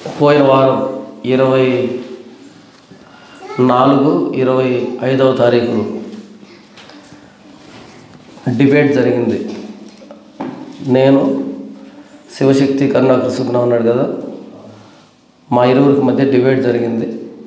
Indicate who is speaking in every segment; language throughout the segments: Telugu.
Speaker 1: పోయిన వారం ఇరవై నాలుగు ఇరవై ఐదవ తారీఖు డిబేట్ జరిగింది నేను శివశక్తి కరుణాకర్ సుగ్న ఉన్నాడు కదా మా ఇరువురికి మధ్య డిబేట్ జరిగింది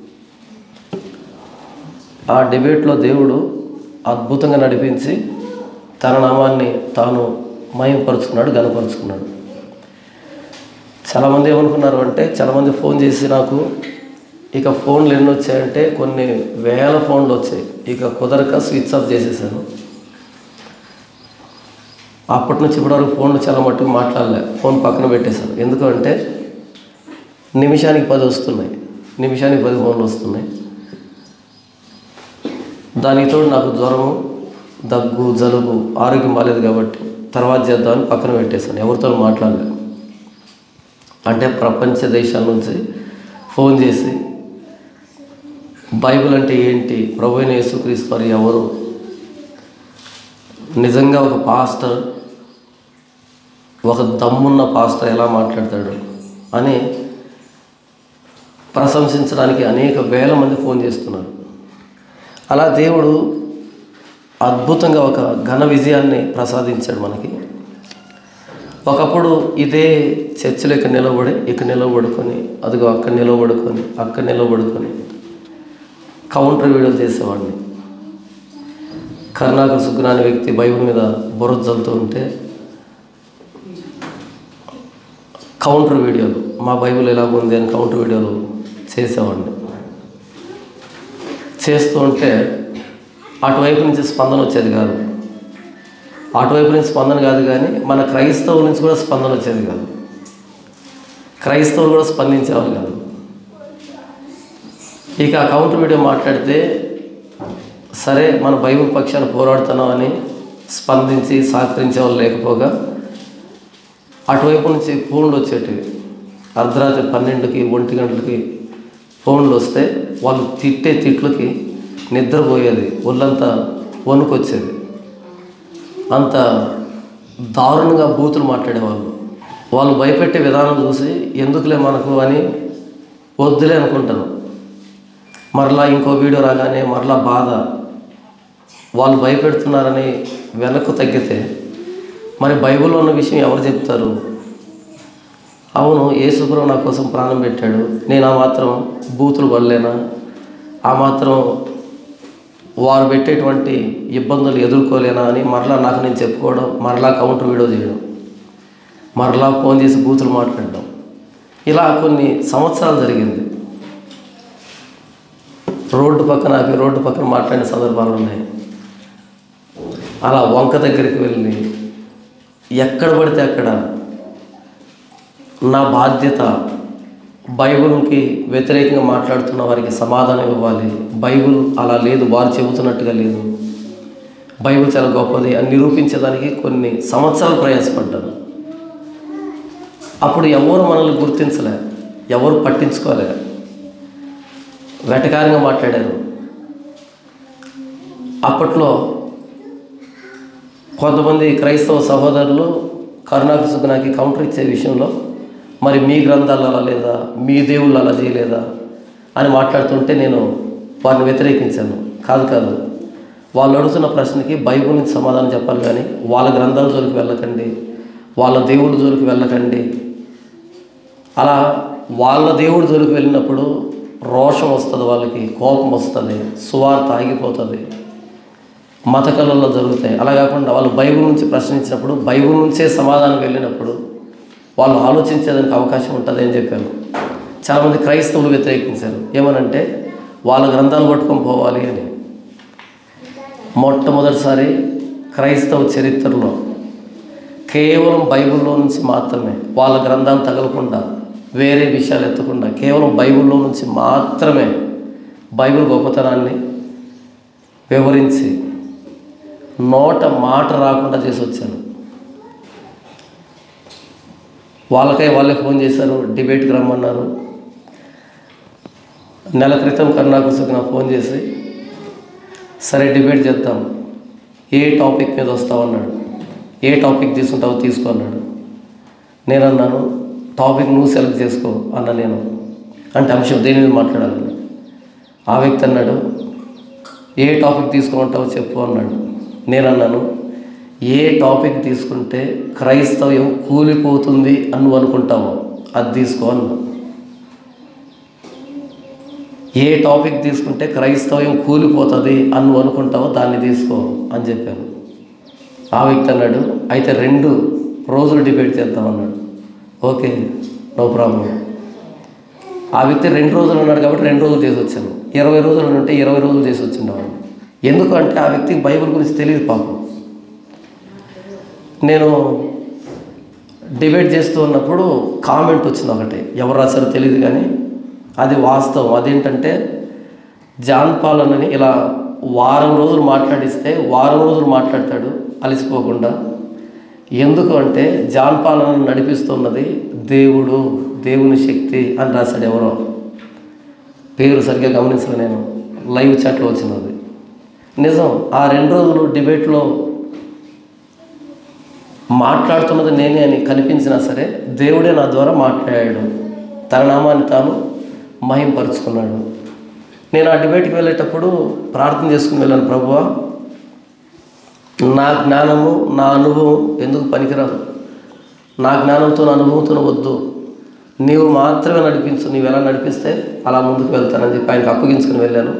Speaker 1: ఆ డిబేట్లో దేవుడు అద్భుతంగా నడిపించి తన నామాన్ని తాను మయంపరుచుకున్నాడు గనపరుచుకున్నాడు చాలామంది ఏమనుకున్నారు అంటే చాలామంది ఫోన్ చేసి నాకు ఇక ఫోన్లు ఎన్ని వచ్చాయంటే కొన్ని వేల ఫోన్లు వచ్చాయి ఇక కుదరక స్విచ్ ఆఫ్ చేసేసాను అప్పటి నుంచి ఇప్పటివరకు ఫోన్లు చాలా మట్టుకు మాట్లాడలే ఫోన్ పక్కన పెట్టేశాను ఎందుకంటే నిమిషానికి పది వస్తున్నాయి నిమిషానికి పది ఫోన్లు వస్తున్నాయి దానికి తోడు నాకు జ్వరము దగ్గు జలుబు ఆరోగ్యం బాగాలేదు కాబట్టి తర్వాత చేద్దామని పక్కన పెట్టేశాను ఎవరితో మాట్లాడలేదు అంటే ప్రపంచ దేశాల నుంచి ఫోన్ చేసి బైబిల్ అంటే ఏంటి ప్రభు అయిన యేసుక్రీస్తు వారు ఎవరు నిజంగా ఒక పాస్టర్ ఒక దమ్మున్న పాస్టర్ ఎలా మాట్లాడతాడు అని ప్రశంసించడానికి అనేక వేల మంది ఫోన్ చేస్తున్నారు అలా దేవుడు అద్భుతంగా ఒక ఘన విజయాన్ని ప్రసాదించాడు మనకి ఒకప్పుడు ఇదే చర్చిలో ఇక్కడ నిలబడి ఇక్కడ నిలబడుకొని అదిగో అక్కడ నిలబడుకొని అక్కడ నిలబడుకొని కౌంటర్ వీడియోలు చేసేవాడిని కరుణాకర్ సుగ్న అనే వ్యక్తి బైబిల్ మీద బుర్ర జల్లుతూ ఉంటే కౌంటర్ వీడియోలు మా బైబిల్ ఎలా ఉంది అని కౌంటర్ వీడియోలు చేసేవాడిని చేస్తూ ఉంటే అటువైపు నుంచి స్పందన వచ్చేది కాదు అటువైపు నుంచి స్పందన కాదు కానీ మన క్రైస్తవుల నుంచి కూడా స్పందన వచ్చేది కాదు క్రైస్తవులు కూడా స్పందించేవాళ్ళు కాదు ఇక ఆ కౌంటర్ వీడియో మాట్లాడితే సరే మన బైబిల్ పక్షాన్ని పోరాడుతున్నామని స్పందించి సహకరించే వాళ్ళు లేకపోగా అటువైపు నుంచి ఫోన్లు వచ్చేటివి అర్ధరాత్రి పన్నెండుకి ఒంటి గంటలకి ఫోన్లు వస్తే వాళ్ళు తిట్టే తిట్లకి నిద్రపోయేది ఒళ్ళంతా వణుకొచ్చేది అంత దారుణంగా బూతులు మాట్లాడేవాళ్ళు వాళ్ళు భయపెట్టే విధానం చూసి ఎందుకులే మనకు అని వద్దులే అనుకుంటాను మరలా ఇంకో వీడియో రాగానే మరలా బాధ వాళ్ళు భయపెడుతున్నారని వెనక్కు తగ్గితే మరి బైబిల్లో ఉన్న విషయం ఎవరు చెప్తారు అవును యేసుప్రభు నా కోసం ప్రాణం పెట్టాడు నేను ఆ మాత్రం బూతులు పడలేనా ఆ మాత్రం వారు పెట్టేటువంటి ఇబ్బందులు ఎదుర్కోలేనా అని మరలా నాకు నేను చెప్పుకోవడం మరలా కౌంటర్ వీడియో చేయడం మరలా ఫోన్ చేసి బూతులు మాట్లాడడం ఇలా కొన్ని సంవత్సరాలు జరిగింది రోడ్డు పక్కన ఆపి రోడ్డు పక్కన మాట్లాడిన సందర్భాలు ఉన్నాయి అలా వంక దగ్గరికి వెళ్ళి ఎక్కడ పడితే అక్కడ నా బాధ్యత బైబిల్కి వ్యతిరేకంగా మాట్లాడుతున్న వారికి సమాధానం ఇవ్వాలి బైబిల్ అలా లేదు వారు చెబుతున్నట్టుగా లేదు బైబిల్ చాలా గొప్పది అని నిరూపించడానికి కొన్ని సంవత్సరాలు ప్రయాసపడ్డాను అప్పుడు ఎవరు మనల్ని గుర్తించలే ఎవరు పట్టించుకోలే వెటకారంగా మాట్లాడారు అప్పట్లో కొంతమంది క్రైస్తవ సహోదరులు కరుణాకు సుగుణాకి కౌంటర్ ఇచ్చే విషయంలో మరి మీ గ్రంథాలు అలా లేదా మీ దేవుళ్ళు అలా చేయలేదా అని మాట్లాడుతుంటే నేను వారిని వ్యతిరేకించాను కాదు కాదు వాళ్ళు అడుగుతున్న ప్రశ్నకి బైబిల్ నుంచి సమాధానం చెప్పాలి కానీ వాళ్ళ గ్రంథాల జోలికి వెళ్ళకండి వాళ్ళ దేవుడి జోలికి వెళ్ళకండి అలా వాళ్ళ దేవుడి జోలికి వెళ్ళినప్పుడు రోషం వస్తుంది వాళ్ళకి కోపం వస్తుంది సువార్త ఆగిపోతుంది మత కళల్లో జరుగుతాయి అలా కాకుండా వాళ్ళు బైబిల్ నుంచి ప్రశ్నించినప్పుడు బైబిల్ నుంచే సమాధానం వెళ్ళినప్పుడు వాళ్ళు ఆలోచించేదానికి అవకాశం ఉంటుంది అని చెప్పాను చాలామంది క్రైస్తవులు వ్యతిరేకించారు ఏమనంటే వాళ్ళ గ్రంథాలు పట్టుకొని పోవాలి అని మొట్టమొదటిసారి క్రైస్తవ చరిత్రలో కేవలం బైబిల్లో నుంచి మాత్రమే వాళ్ళ గ్రంథాలు తగలకుండా వేరే విషయాలు ఎత్తకుండా కేవలం బైబిల్లో నుంచి మాత్రమే బైబిల్ గొప్పతనాన్ని వివరించి నోట మాట రాకుండా చేసి వచ్చాను వాళ్ళకై వాళ్ళే ఫోన్ చేశారు డిబేట్కి రమ్మన్నారు నెల క్రితం కరుణాకృష్ణకి నాకు ఫోన్ చేసి సరే డిబేట్ చేద్దాం ఏ టాపిక్ మీద వస్తావు అన్నాడు ఏ టాపిక్ తీసుకుంటావో తీసుకో అన్నాడు నేను అన్నాను టాపిక్ నువ్వు సెలెక్ట్ చేసుకో అన్న నేను అంటే అంశం దేని మీద మాట్లాడాలని ఆ వ్యక్తి అన్నాడు ఏ టాపిక్ తీసుకుంటావో చెప్పు అన్నాడు నేను అన్నాను ఏ టాపిక్ తీసుకుంటే క్రైస్తవ్యం కూలిపోతుంది అని నువ్వు అనుకుంటావో అది తీసుకో అన్నా ఏ టాపిక్ తీసుకుంటే క్రైస్తవ్యం కూలిపోతుంది అని నువ్వు అనుకుంటావో దాన్ని తీసుకో అని చెప్పాను ఆ వ్యక్తి అన్నాడు అయితే రెండు రోజులు డిబేట్ చేద్దాం అన్నాడు ఓకే నో ప్రాబ్లం ఆ వ్యక్తి రెండు రోజులు ఉన్నాడు కాబట్టి రెండు రోజులు చేసి వచ్చాను ఇరవై రోజులు ఉంటే ఇరవై రోజులు చేసి వచ్చిండేవాడు ఎందుకంటే ఆ వ్యక్తికి బైబిల్ గురించి తెలియదు పాపం నేను డిబేట్ చేస్తూ ఉన్నప్పుడు కామెంట్ వచ్చింది ఒకటి ఎవరు రాశారో తెలియదు కానీ అది వాస్తవం అదేంటంటే జాన్ పాలనని ఇలా వారం రోజులు మాట్లాడిస్తే వారం రోజులు మాట్లాడతాడు అలసిపోకుండా ఎందుకు అంటే జాన్ పాలనను నడిపిస్తున్నది దేవుడు దేవుని శక్తి అని రాశాడు ఎవరో పేరు సరిగ్గా గమనించలే నేను లైవ్ చాట్లో వచ్చినది నిజం ఆ రెండు రోజులు డిబేట్లో మాట్లాడుతున్నది నేనే అని కనిపించినా సరే దేవుడే నా ద్వారా మాట్లాడాడు తన నామాన్ని తాను మహింపరుచుకున్నాడు నేను ఆ డిబేట్కి వెళ్ళేటప్పుడు ప్రార్థన చేసుకుని వెళ్ళాను ప్రభువా నా జ్ఞానము నా అనుభవం ఎందుకు పనికిరాదు నా జ్ఞానంతో నా అనుభవంతో వద్దు నీవు మాత్రమే నడిపించు నీవు ఎలా నడిపిస్తే అలా ముందుకు వెళ్తానని చెప్పి ఆయనకు అప్పగించుకుని వెళ్ళాను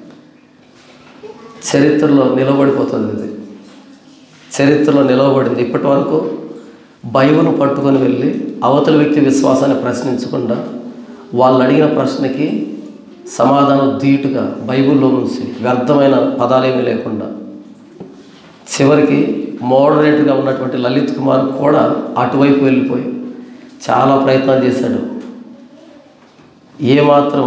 Speaker 1: చరిత్రలో నిలబడిపోతుంది ఇది చరిత్రలో నిలవబడింది ఇప్పటి వరకు బైబిల్ను పట్టుకొని వెళ్ళి అవతల వ్యక్తి విశ్వాసాన్ని ప్రశ్నించకుండా వాళ్ళు అడిగిన ప్రశ్నకి సమాధానం ధీటుగా బైబిల్లో నుంచి వ్యర్థమైన పదాలేమీ లేకుండా చివరికి మోడరేట్గా ఉన్నటువంటి లలిత్ కుమార్ కూడా అటువైపు వెళ్ళిపోయి చాలా ప్రయత్నాలు చేశాడు ఏమాత్రం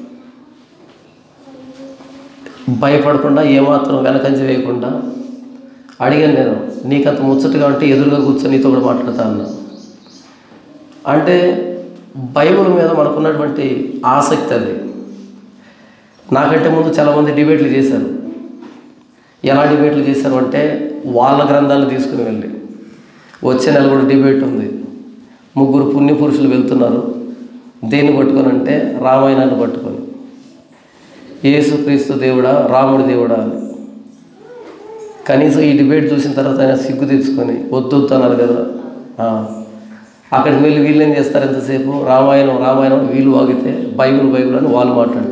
Speaker 1: భయపడకుండా ఏమాత్రం వెనకంజ వేయకుండా అడిగాను నేను నీకంత ముచ్చటగా ఉంటే ఎదురుగా కూర్చొని నీతో కూడా మాట్లాడతా అన్నా అంటే బైబిల్ మీద మనకున్నటువంటి ఆసక్తి అది నాకంటే ముందు చాలామంది డిబేట్లు చేశారు ఎలా డిబేట్లు చేశారు అంటే వాళ్ళ గ్రంథాలు తీసుకుని వెళ్ళి వచ్చే నెల కూడా డిబేట్ ఉంది ముగ్గురు పుణ్య పురుషులు వెళ్తున్నారు దేన్ని పట్టుకొని అంటే రామాయణాన్ని పట్టుకొని యేసుక్రీస్తు దేవుడా రాముడి దేవుడా అని కనీసం ఈ డిబేట్ చూసిన తర్వాత ఆయన సిగ్గు తెచ్చుకొని వద్దు వద్దు అన్నారు కదా ఆ. అక్కడికి వెళ్ళి వీళ్ళు ఏం చేస్తారు ఎంతసేపు రామాయణం రామాయణం వీళ్ళు వాగితే బైబిల్ బైబిల్ అని వాళ్ళు మాట్లాడతారు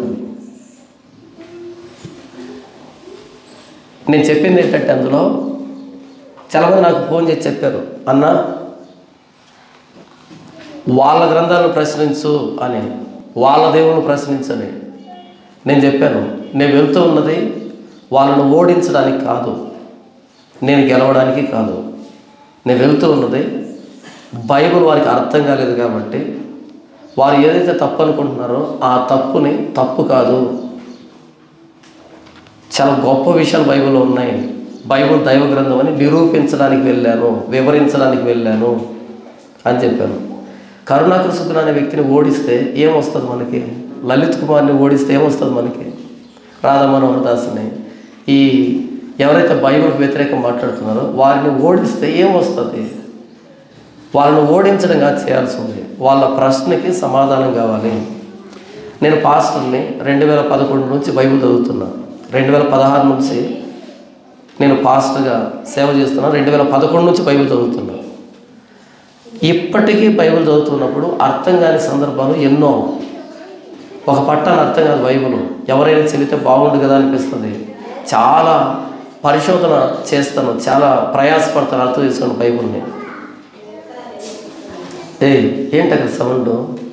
Speaker 1: నేను చెప్పింది ఏంటంటే అందులో చాలామంది నాకు ఫోన్ చేసి చెప్పారు అన్న వాళ్ళ గ్రంథాలను ప్రశ్నించు అని వాళ్ళ దేవుని ప్రశ్నించని నేను చెప్పాను నేను వెళ్తూ ఉన్నది వాళ్ళను ఓడించడానికి కాదు నేను గెలవడానికి కాదు నేను వెళ్తూ ఉన్నది బైబిల్ వారికి అర్థం కాలేదు కాబట్టి వారు ఏదైతే తప్పు అనుకుంటున్నారో ఆ తప్పుని తప్పు కాదు చాలా గొప్ప విషయాలు బైబిల్లో ఉన్నాయి బైబిల్ దైవ గ్రంథం అని నిరూపించడానికి వెళ్ళాను వివరించడానికి వెళ్ళాను అని చెప్పాను కరుణాకర్ సుబ్బులు అనే వ్యక్తిని ఓడిస్తే ఏమొస్తుంది మనకి లలిత్ కుమార్ని ఓడిస్తే ఏమొస్తుంది మనకి రాధా మనోహర్ దాస్ని ఈ ఎవరైతే బైబిల్కి వ్యతిరేకంగా మాట్లాడుతున్నారో వారిని ఓడిస్తే ఏమొస్తుంది వాళ్ళని ఓడించడం కాదు చేయాల్సి ఉంది వాళ్ళ ప్రశ్నకి సమాధానం కావాలి నేను పాస్టర్ని రెండు వేల పదకొండు నుంచి బైబిల్ చదువుతున్నా రెండు వేల పదహారు నుంచి నేను పాస్టర్గా సేవ చేస్తున్నా రెండు వేల పదకొండు నుంచి బైబిల్ చదువుతున్నా ఇప్పటికీ బైబిల్ చదువుతున్నప్పుడు అర్థం కాని సందర్భాలు ఎన్నో ఒక పట్టాన్ని అర్థం కాదు బైబిల్ ఎవరైనా చెబితే బాగుండు కదా అనిపిస్తుంది చాలా పరిశోధన చేస్తాను చాలా ప్రయాసపడతాను అర్థం చేసుకోండి బైబిల్ని ఏ ఏంటి అక్కడ సౌండ్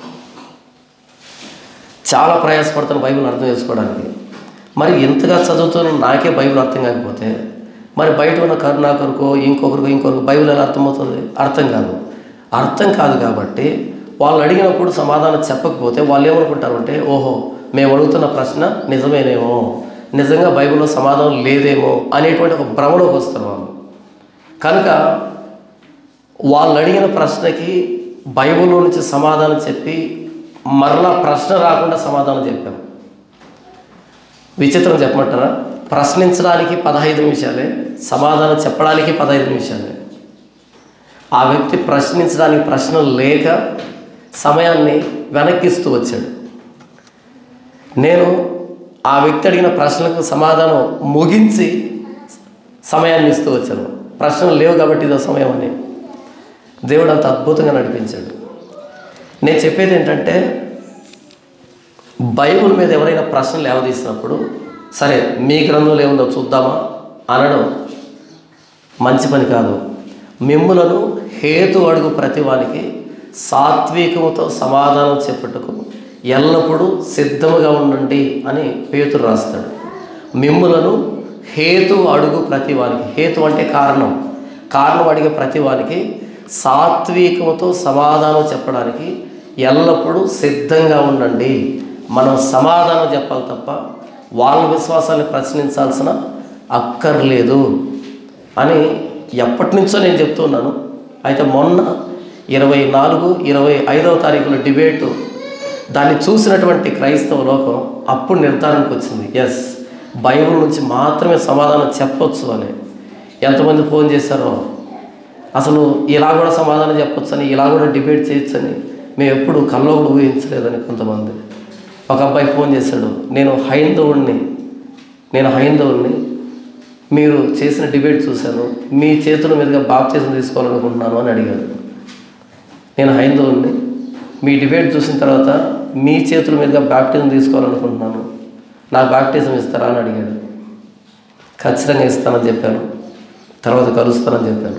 Speaker 1: చాలా ప్రయాసపడతాను బైబిల్ అర్థం చేసుకోవడానికి మరి ఎంతగా చదువుతాను నాకే బైబిల్ అర్థం కాకపోతే మరి బయట ఉన్న కరుణాకరుకో ఇంకొకరికో ఇంకొకరికి బైబిల్ ఎలా అర్థమవుతుంది అర్థం కాదు అర్థం కాదు కాబట్టి వాళ్ళు అడిగినప్పుడు సమాధానం చెప్పకపోతే వాళ్ళు ఏమనుకుంటారు అంటే ఓహో మేము అడుగుతున్న ప్రశ్న నిజమేనేమో నిజంగా బైబిల్లో సమాధానం లేదేమో అనేటువంటి ఒక భ్రమలోకి వస్తారు వాళ్ళు కనుక వాళ్ళు అడిగిన ప్రశ్నకి బైబిల్లో నుంచి సమాధానం చెప్పి మరలా ప్రశ్న రాకుండా సమాధానం చెప్పాం విచిత్రం చెప్పమంటారా ప్రశ్నించడానికి పదహైదు నిమిషాలే సమాధానం చెప్పడానికి పదహైదు నిమిషాలే ఆ వ్యక్తి ప్రశ్నించడానికి ప్రశ్న లేక సమయాన్ని వెనక్కిస్తూ వచ్చాడు నేను ఆ వ్యక్తి అడిగిన ప్రశ్నలకు సమాధానం ముగించి సమయాన్ని ఇస్తూ వచ్చాను ప్రశ్నలు లేవు కాబట్టి ఇదో సమయం అని దేవుడు అంత అద్భుతంగా నడిపించాడు నేను చెప్పేది ఏంటంటే బైబుల్ మీద ఎవరైనా ప్రశ్నలు లేవదీసినప్పుడు సరే మీ గ్రంథంలో ఏముందో చూద్దామా అనడం మంచి పని కాదు మిమ్ములను హేతు అడుగు ప్రతివానికి సాత్వికముతో సమాధానం చెప్పుటకు ఎల్లప్పుడూ సిద్ధముగా ఉండండి అని పేతురు రాస్తాడు మిమ్ములను హేతు అడుగు ప్రతివానికి హేతు అంటే కారణం కారణం అడిగే ప్రతివానికి సాత్వికముతో సమాధానం చెప్పడానికి ఎల్లప్పుడూ సిద్ధంగా ఉండండి మనం సమాధానం చెప్పాలి తప్ప వాళ్ళ విశ్వాసాన్ని ప్రశ్నించాల్సిన అక్కర్లేదు అని ఎప్పటి నుంచో నేను చెప్తున్నాను అయితే మొన్న ఇరవై నాలుగు ఇరవై ఐదవ తారీఖుల డిబేటు దాన్ని చూసినటువంటి క్రైస్తవ లోకం అప్పుడు నిర్ధారణకు వచ్చింది ఎస్ బైబిల్ నుంచి మాత్రమే సమాధానం చెప్పొచ్చు అని ఎంతమంది ఫోన్ చేశారో అసలు ఇలా కూడా సమాధానం చెప్పొచ్చని ఇలా కూడా డిబేట్ చేయొచ్చని మేము ఎప్పుడు కల్లో కూడా ఊహించలేదని కొంతమంది ఒక అబ్బాయి ఫోన్ చేశాడు నేను హైందవుణ్ణి నేను హైందవుణ్ణి మీరు చేసిన డిబేట్ చూశాను మీ చేతుల మీదుగా బాప్తీసం తీసుకోవాలనుకుంటున్నాను అని అడిగాడు నేను హైందవుణ్ణి మీ డిబేట్ చూసిన తర్వాత మీ చేతుల మీదుగా బాప్టిజం తీసుకోవాలనుకుంటున్నాను నాకు బాప్టిజం ఇస్తారా అని అడిగాడు ఖచ్చితంగా ఇస్తానని చెప్పాను తర్వాత కలుస్తానని చెప్పాను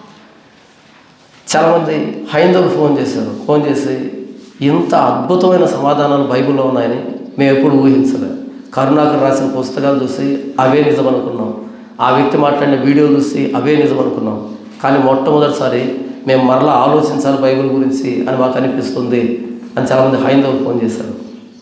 Speaker 1: చాలామంది హైందవులు ఫోన్ చేశారు ఫోన్ చేసి ఇంత అద్భుతమైన సమాధానాలు బైబిల్లో ఉన్నాయని మేము ఎప్పుడు ఊహించలేదు కరుణాకర్ రాసిన పుస్తకాలు చూసి అవే నిజం అనుకున్నాం ఆ వ్యక్తి మాట్లాడిన వీడియో చూసి అవే నిజం అనుకున్నాం కానీ మొట్టమొదటిసారి మేము మరలా ఆలోచించాలి బైబిల్ గురించి అని మాకు అనిపిస్తుంది అని చాలామంది హైందవులు ఫోన్ చేశారు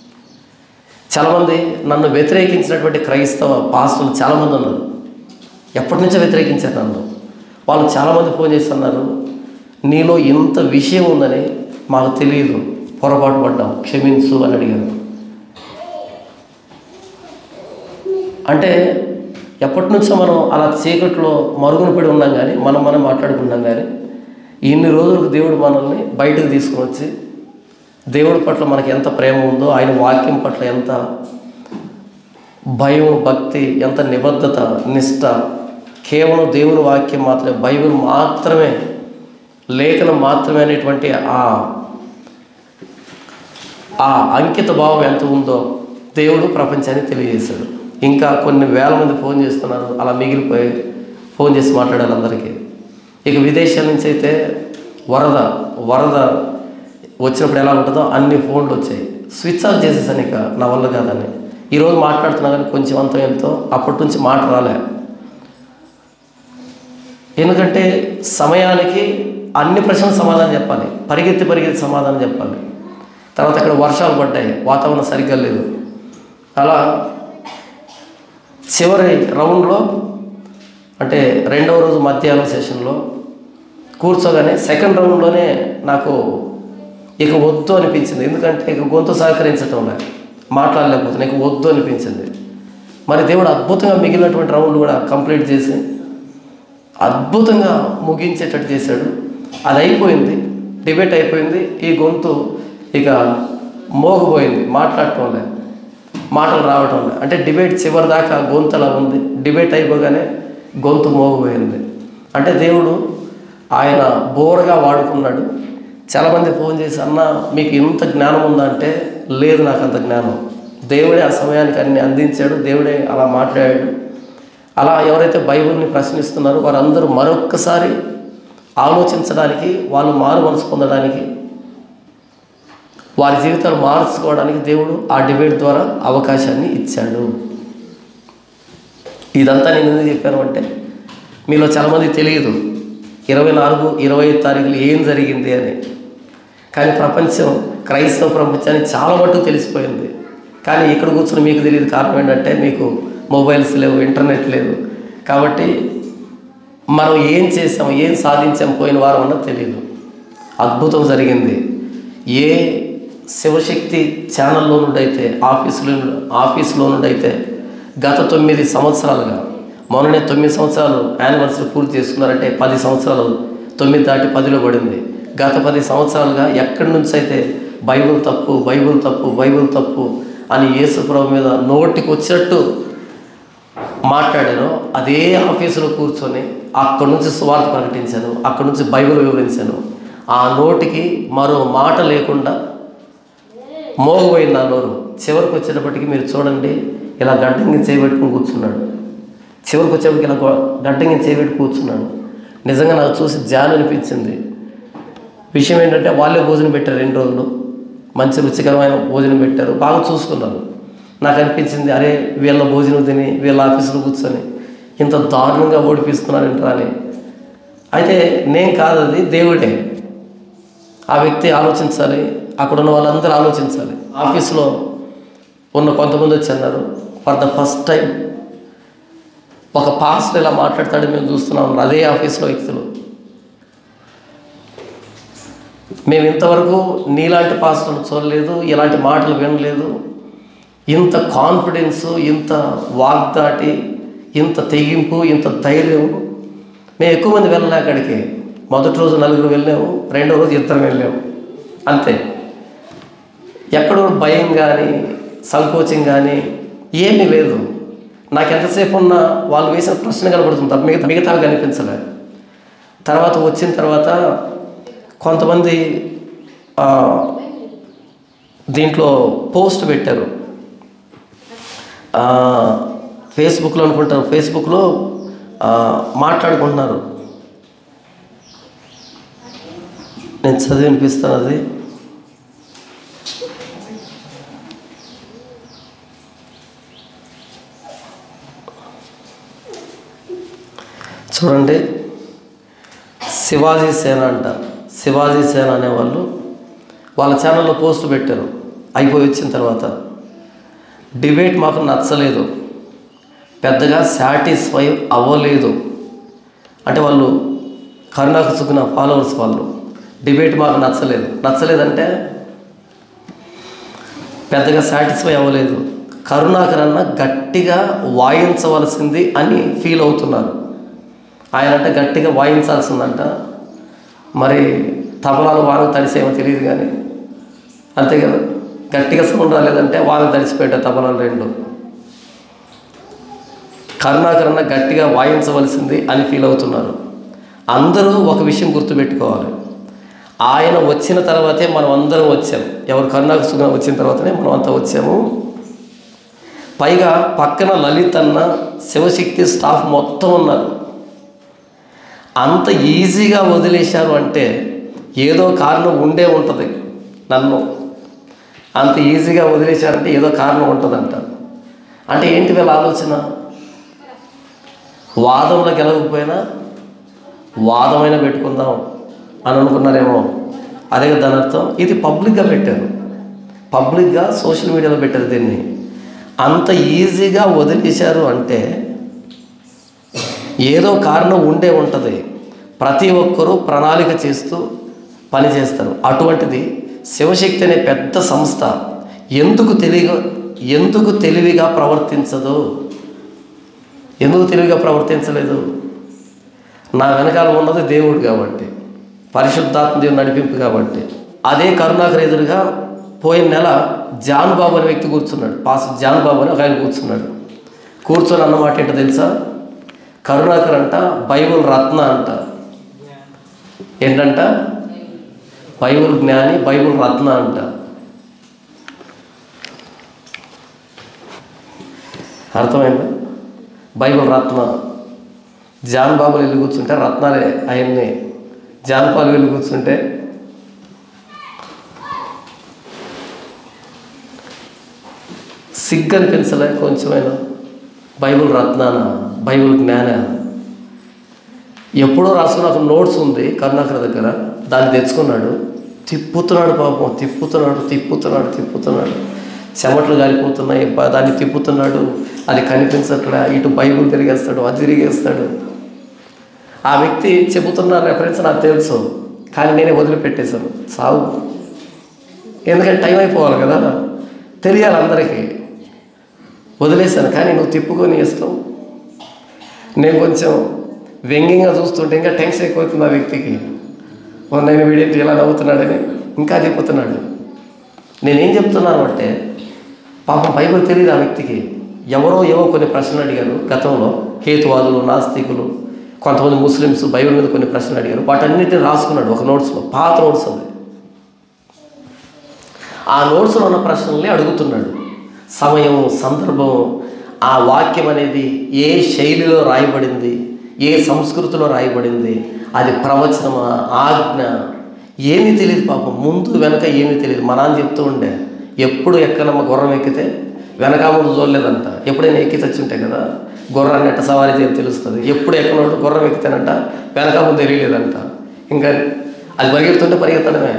Speaker 1: చాలామంది నన్ను వ్యతిరేకించినటువంటి క్రైస్తవ పాస్టులు చాలామంది ఉన్నారు ఎప్పటి నుంచో వ్యతిరేకించారు నన్ను వాళ్ళు చాలామంది ఫోన్ చేసి అన్నారు నీలో ఇంత విషయం ఉందని మాకు తెలియదు పొరపాటు పడ్డాం క్షమించు అని అడిగారు అంటే ఎప్పటి నుంచో మనం అలా చీకట్లో మరుగున పడి ఉన్నాం కానీ మనం మనం మాట్లాడుకున్నాం కానీ ఇన్ని రోజులకు దేవుడు మనల్ని బయటకు తీసుకుని వచ్చి దేవుడి పట్ల మనకి ఎంత ప్రేమ ఉందో ఆయన వాక్యం పట్ల ఎంత భయం భక్తి ఎంత నిబద్ధత నిష్ట కేవలం దేవుని వాక్యం మాత్రమే బైబిల్ మాత్రమే లేఖనం మాత్రమే అనేటువంటి ఆ ఆ అంకిత భావం ఎంత ఉందో దేవుడు ప్రపంచానికి తెలియజేశాడు ఇంకా కొన్ని వేల మంది ఫోన్ చేస్తున్నారు అలా మిగిలిపోయి ఫోన్ చేసి మాట్లాడాలి అందరికీ ఇక విదేశాల నుంచి అయితే వరద వరద వచ్చినప్పుడు ఎలా ఉంటుందో అన్ని ఫోన్లు వచ్చాయి స్విచ్ ఆఫ్ చేసేసాను ఇక నా వల్ల కాదని ఈరోజు మాట్లాడుతున్నా కానీ కొంచెం అంత ఎంతో అప్పటి నుంచి మాట రాలే ఎందుకంటే సమయానికి అన్ని ప్రశ్నలు సమాధానం చెప్పాలి పరిగెత్తి పరిగెత్తి సమాధానం చెప్పాలి తర్వాత ఇక్కడ వర్షాలు పడ్డాయి వాతావరణం సరిగ్గా లేదు అలా చివరి రౌండ్లో అంటే రెండవ రోజు మధ్యాహ్నం సెషన్లో కూర్చోగానే సెకండ్ రౌండ్లోనే నాకు ఇక వద్దు అనిపించింది ఎందుకంటే ఇక గొంతు సహకరించటం లే మాట్లాడలేకపోతున్నా ఇక వద్దు అనిపించింది మరి దేవుడు అద్భుతంగా మిగిలినటువంటి రౌండ్ కూడా కంప్లీట్ చేసి అద్భుతంగా ముగించేటట్టు చేశాడు అది అయిపోయింది డిబేట్ అయిపోయింది ఈ గొంతు ఇక మోగపోయింది మాట్లాడటం లే మాటలు రావటం లే అంటే డిబేట్ చివరి దాకా గొంతు అలా ఉంది డిబేట్ అయిపోగానే గొంతు మోగపోయింది అంటే దేవుడు ఆయన బోరగా వాడుకున్నాడు చాలామంది ఫోన్ చేసి అన్న మీకు ఇంత జ్ఞానం ఉందా అంటే లేదు నాకు అంత జ్ఞానం దేవుడే ఆ సమయానికి అన్ని అందించాడు దేవుడే అలా మాట్లాడాడు అలా ఎవరైతే బైబిల్ని ప్రశ్నిస్తున్నారో వారందరూ మరొక్కసారి ఆలోచించడానికి వాళ్ళు మారు మనసు పొందడానికి వారి జీవితాలు మార్చుకోవడానికి దేవుడు ఆ డిబేట్ ద్వారా అవకాశాన్ని ఇచ్చాడు ఇదంతా నేను ఎందుకు చెప్పాను అంటే మీలో చాలామంది తెలియదు ఇరవై నాలుగు ఇరవై ఐదు తారీఖులు ఏం జరిగింది అని కానీ ప్రపంచం క్రైస్తవ ప్రపంచానికి చాలా మట్టుకు తెలిసిపోయింది కానీ ఇక్కడ కూర్చుని మీకు తెలియదు కారణం ఏంటంటే మీకు మొబైల్స్ లేవు ఇంటర్నెట్ లేదు కాబట్టి మనం ఏం చేసాం ఏం సాధించాం పోయిన వారం అన్నది తెలియదు అద్భుతం జరిగింది ఏ శివశక్తి ఛానల్లో నుండి అయితే ఆఫీసులో ఆఫీస్లో నుండి అయితే గత తొమ్మిది సంవత్సరాలుగా మొన్ననే తొమ్మిది సంవత్సరాలు యానివర్సరీ పూర్తి చేసుకున్నారంటే పది సంవత్సరాలు తొమ్మిది దాటి పదిలో పడింది గత పది సంవత్సరాలుగా ఎక్కడి నుంచి అయితే బైబిల్ తప్పు బైబిల్ తప్పు బైబిల్ తప్పు అని యేసుప్రభు మీద నోటికి వచ్చినట్టు మాట్లాడారో అదే ఆఫీసులో కూర్చొని అక్కడి నుంచి సువార్త ప్రకటించాను అక్కడి నుంచి బైబిల్ వివరించాను ఆ నోటికి మరో మాట లేకుండా మోగపోయింది ఆ నోరు చివరికి వచ్చేటప్పటికి మీరు చూడండి ఇలా గడ్డంగి చేయబెట్టుకుని కూర్చున్నాడు చివరికి వచ్చేప్పటికి ఇలా గొ- గడ్డంగి చేయబెట్టి కూర్చున్నాడు నిజంగా నాకు చూసి జాలి అనిపించింది విషయం ఏంటంటే వాళ్ళే భోజనం పెట్టారు రెండు రోజులు మంచి రుచికరమైన భోజనం పెట్టారు బాగా చూసుకున్నారు నాకు అనిపించింది అరే వీళ్ళ భోజనం తిని వీళ్ళ ఆఫీసులో కూర్చొని ఇంత దారుణంగా ఓడిపిస్తున్నారంటారా అని అయితే నేను కాదు అది దేవుడే ఆ వ్యక్తి ఆలోచించాలి అక్కడ ఉన్న వాళ్ళందరూ ఆలోచించాలి ఆఫీస్లో ఉన్న కొంతమంది వచ్చి అన్నారు ఫర్ ద ఫస్ట్ టైం ఒక పాస్టర్ ఇలా మాట్లాడతాడు మేము చూస్తున్నాం అదే ఆఫీస్లో వ్యక్తులు మేము ఇంతవరకు నీలాంటి పాస్టర్లు చూడలేదు ఇలాంటి మాటలు వినలేదు ఇంత కాన్ఫిడెన్స్ ఇంత వాగ్దాటి ఇంత తెగింపు ఇంత ధైర్యం మేము ఎక్కువ మంది వెళ్ళలే అక్కడికి మొదటి రోజు నలుగురు వెళ్ళాము రెండో రోజు ఇద్దరం వెళ్ళాము అంతే ఎక్కడో భయం కానీ సంకోచం కానీ ఏమీ లేదు నాకు ఎంతసేపు ఉన్నా వాళ్ళు వేసిన ప్రశ్న కనబడుతుంది తప్ప మిగతా మిగతావి కనిపించలే తర్వాత వచ్చిన తర్వాత కొంతమంది ఆ, దీంట్లో పోస్ట్ పెట్టారు ఆ, ఫేస్బుక్లో అనుకుంటారు ఫేస్బుక్లో ఆ, మాట్లాడుకుంటున్నారు నేను చదివి వినిపిస్తాను అది చూడండి శివాజీ సేన అంట శివాజీ సేన అనేవాళ్ళు వాళ్ళ ఛానల్లో పోస్ట్ పెట్టారు అయిపోయి వచ్చిన తర్వాత డిబేట్ మాకు నచ్చలేదు పెద్దగా సాటిస్ఫై అవ్వలేదు అంటే వాళ్ళు కరుణాకు చుక్కున ఫాలోవర్స్ వాళ్ళు డిబేట్ మాకు నచ్చలేదు నచ్చలేదంటే పెద్దగా సాటిస్ఫై అవ్వలేదు కరుణాకర్ అన్న గట్టిగా వాయించవలసింది అని ఫీల్ అవుతున్నారు ఆయన అంటే గట్టిగా వాయించాల్సిందంట మరి తబలాలు వానకు తడిసేమో తెలియదు కానీ అంతే కదా గట్టిగా సౌండ్ రాలేదంటే వానకు తడిసిపోయాడు తబలాలు రెండు కరుణాకర్ అన్న గట్టిగా వాయించవలసింది అని ఫీల్ అవుతున్నారు అందరూ ఒక విషయం గుర్తుపెట్టుకోవాలి ఆయన వచ్చిన తర్వాతే మనం అందరం వచ్చాం ఎవరు కరుణాకర్ సుగన వచ్చిన తర్వాతనే మనం అంతా వచ్చాము పైగా పక్కన లలిత్ అన్న శివశక్తి స్టాఫ్ మొత్తం ఉన్నారు అంత ఈజీగా వదిలేశారు అంటే ఏదో కారణం ఉండే ఉంటుంది నన్ను అంత ఈజీగా వదిలేశారంటే ఏదో కారణం ఉంటుందంట అంటే ఏంటి వీళ్ళ ఆలోచన వాదంలో గెలవకపోయినా వాదమైనా పెట్టుకుందాం అని అనుకున్నారేమో అదే కదా దాని అర్థం ఇది పబ్లిక్గా పెట్టారు పబ్లిక్గా సోషల్ మీడియాలో పెట్టారు దీన్ని అంత ఈజీగా వదిలేశారు అంటే ఏదో కారణం ఉండే ఉంటుంది ప్రతి ఒక్కరూ ప్రణాళిక చేస్తూ పని చేస్తారు అటువంటిది శివశక్తి అనే పెద్ద సంస్థ ఎందుకు తెలివిగా ఎందుకు తెలివిగా ప్రవర్తించదు ఎందుకు తెలివిగా ప్రవర్తించలేదు నా వెనకాల ఉన్నది దేవుడు కాబట్టి పరిశుద్ధాత్మ దేవుని నడిపింపు కాబట్టి అదే కరుణాకర్ ఎదురుగా పోయిన నెల జాన్ బాబు అనే వ్యక్తి కూర్చున్నాడు పాస్ జాన్ బాబు అని ఒక ఆయన కూర్చున్నాడు కూర్చొని అన్నమాట ఏంటో తెలుసా కరుణాకర్ అంట బైబుల్ రత్న అంట ఏంటంట బైబుల్ జ్ఞాని బైబుల్ రత్న అంట అర్థమైందా బైబుల్ రత్న జాన్ బాబులు వెళ్ళి కూర్చుంటే రత్నాలే ఆయన్ని జాన్ పాలు వెళ్ళి కూర్చుంటే సిగ్గు అనిపించలే కొంచెమైనా బైబుల్ రత్నాన బైబుల్ జ్ఞాన ఎప్పుడో రాసుకున్న ఒక నోట్స్ ఉంది కరుణాకర్ దగ్గర దాన్ని తెచ్చుకున్నాడు తిప్పుతున్నాడు పాపం తిప్పుతున్నాడు తిప్పుతున్నాడు తిప్పుతున్నాడు చెమటలు గాలిపోతున్నాయి బ- దాన్ని తిప్పుతున్నాడు అది కనిపించట్లే ఇటు బైబుల్ తిరిగేస్తాడు అది తిరిగేస్తాడు ఆ వ్యక్తి చెబుతున్న రెఫరెన్స్ నాకు తెలుసు కానీ నేనే వదిలిపెట్టేశాను సాగు ఎందుకంటే టైం అయిపోవాలి కదా తెలియాలి అందరికీ వదిలేశాను కానీ నువ్వు తిప్పుకొని ఇష్టం నేను కొంచెం వ్యంగ్యంగా చూస్తుంటే ఇంకా టెన్షన్ ఎక్కువవుతుంది ఆ వ్యక్తికి నేను వీడేంటి ఇలా నవ్వుతున్నాడని ఇంకా చెప్పుతున్నాడు నేనేం చెప్తున్నాను అంటే పాపం బైబిల్ తెలియదు ఆ వ్యక్తికి ఎవరో ఏవో కొన్ని ప్రశ్నలు అడిగారు గతంలో హేతువాదులు నాస్తికులు కొంతమంది ముస్లిమ్స్ బైబిల్ మీద కొన్ని ప్రశ్నలు అడిగారు వాటన్నిటిని రాసుకున్నాడు ఒక నోట్స్లో పాత నోట్స్ అది ఆ నోట్స్లో ఉన్న ప్రశ్నల్ని అడుగుతున్నాడు సమయం సందర్భం ఆ వాక్యం అనేది ఏ శైలిలో రాయబడింది ఏ సంస్కృతిలో రాయబడింది అది ప్రవచనమా ఆజ్ఞ ఏమీ తెలియదు పాపం ముందు వెనక ఏమీ తెలియదు మా నాన్న చెప్తూ ఉండే ఎప్పుడు ఎక్కడమ్మ గుర్రం ఎక్కితే వెనక ముందు చూడలేదంట ఎప్పుడైనా ఎక్కి చచ్చుంటే కదా గుర్రాన్ని ఎట్ట సవారీ చేసి తెలుస్తుంది ఎప్పుడు ఎక్కనోడు గుర్రం ఎక్కితేనంట వెనక ముందు తెలియలేదంట ఇంకా అది పరిగెడుతుంటే పరిగెత్తడమే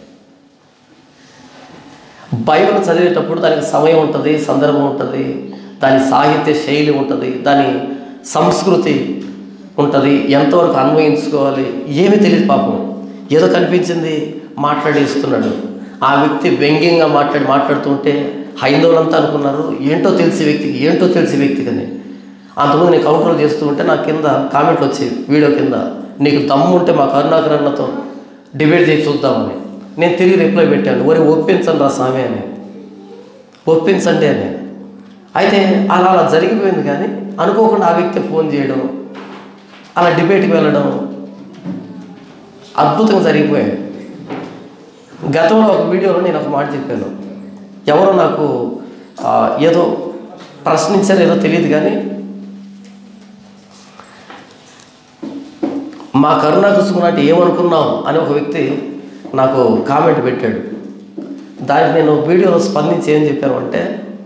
Speaker 1: బైబిల్ చదివేటప్పుడు దానికి సమయం ఉంటుంది సందర్భం ఉంటుంది దాని సాహిత్య శైలి ఉంటుంది దాని సంస్కృతి ఉంటుంది ఎంతవరకు అన్వయించుకోవాలి ఏమీ తెలియదు పాపం ఏదో కనిపించింది మాట్లాడేస్తున్నాడు ఆ వ్యక్తి వ్యంగ్యంగా మాట్లాడి మాట్లాడుతుంటే హైందవులంతా అనుకున్నారు ఏంటో తెలిసే వ్యక్తికి ఏంటో తెలిసే వ్యక్తికి అని అంతకుముందు నేను కౌంటర్లు చేస్తూ ఉంటే నా కింద కామెంట్లు వచ్చేవి వీడియో కింద నీకు దమ్ము ఉంటే మా కరుణాకర్ అన్నతో డిబేట్ చేసి చూద్దామని నేను తిరిగి రిప్లై పెట్టాను ఒరే ఒప్పించండి రా స్వామి అని ఒప్పించండి అని అయితే అలా అలా జరిగిపోయింది కానీ అనుకోకుండా ఆ వ్యక్తి ఫోన్ చేయడం అలా డిబేట్కి వెళ్ళడం అద్భుతంగా జరిగిపోయాయి గతంలో ఒక వీడియోలో నేను ఒక మాట చెప్పాను ఎవరో నాకు ఆ, ఏదో ప్రశ్నించారో ఏదో తెలియదు కానీ మా కరుణా కుసుకున్నట్టు ఏమనుకున్నావు అని ఒక వ్యక్తి నాకు కామెంట్ పెట్టాడు దానికి నేను వీడియోలో స్పందించి ఏం చెప్పాను అంటే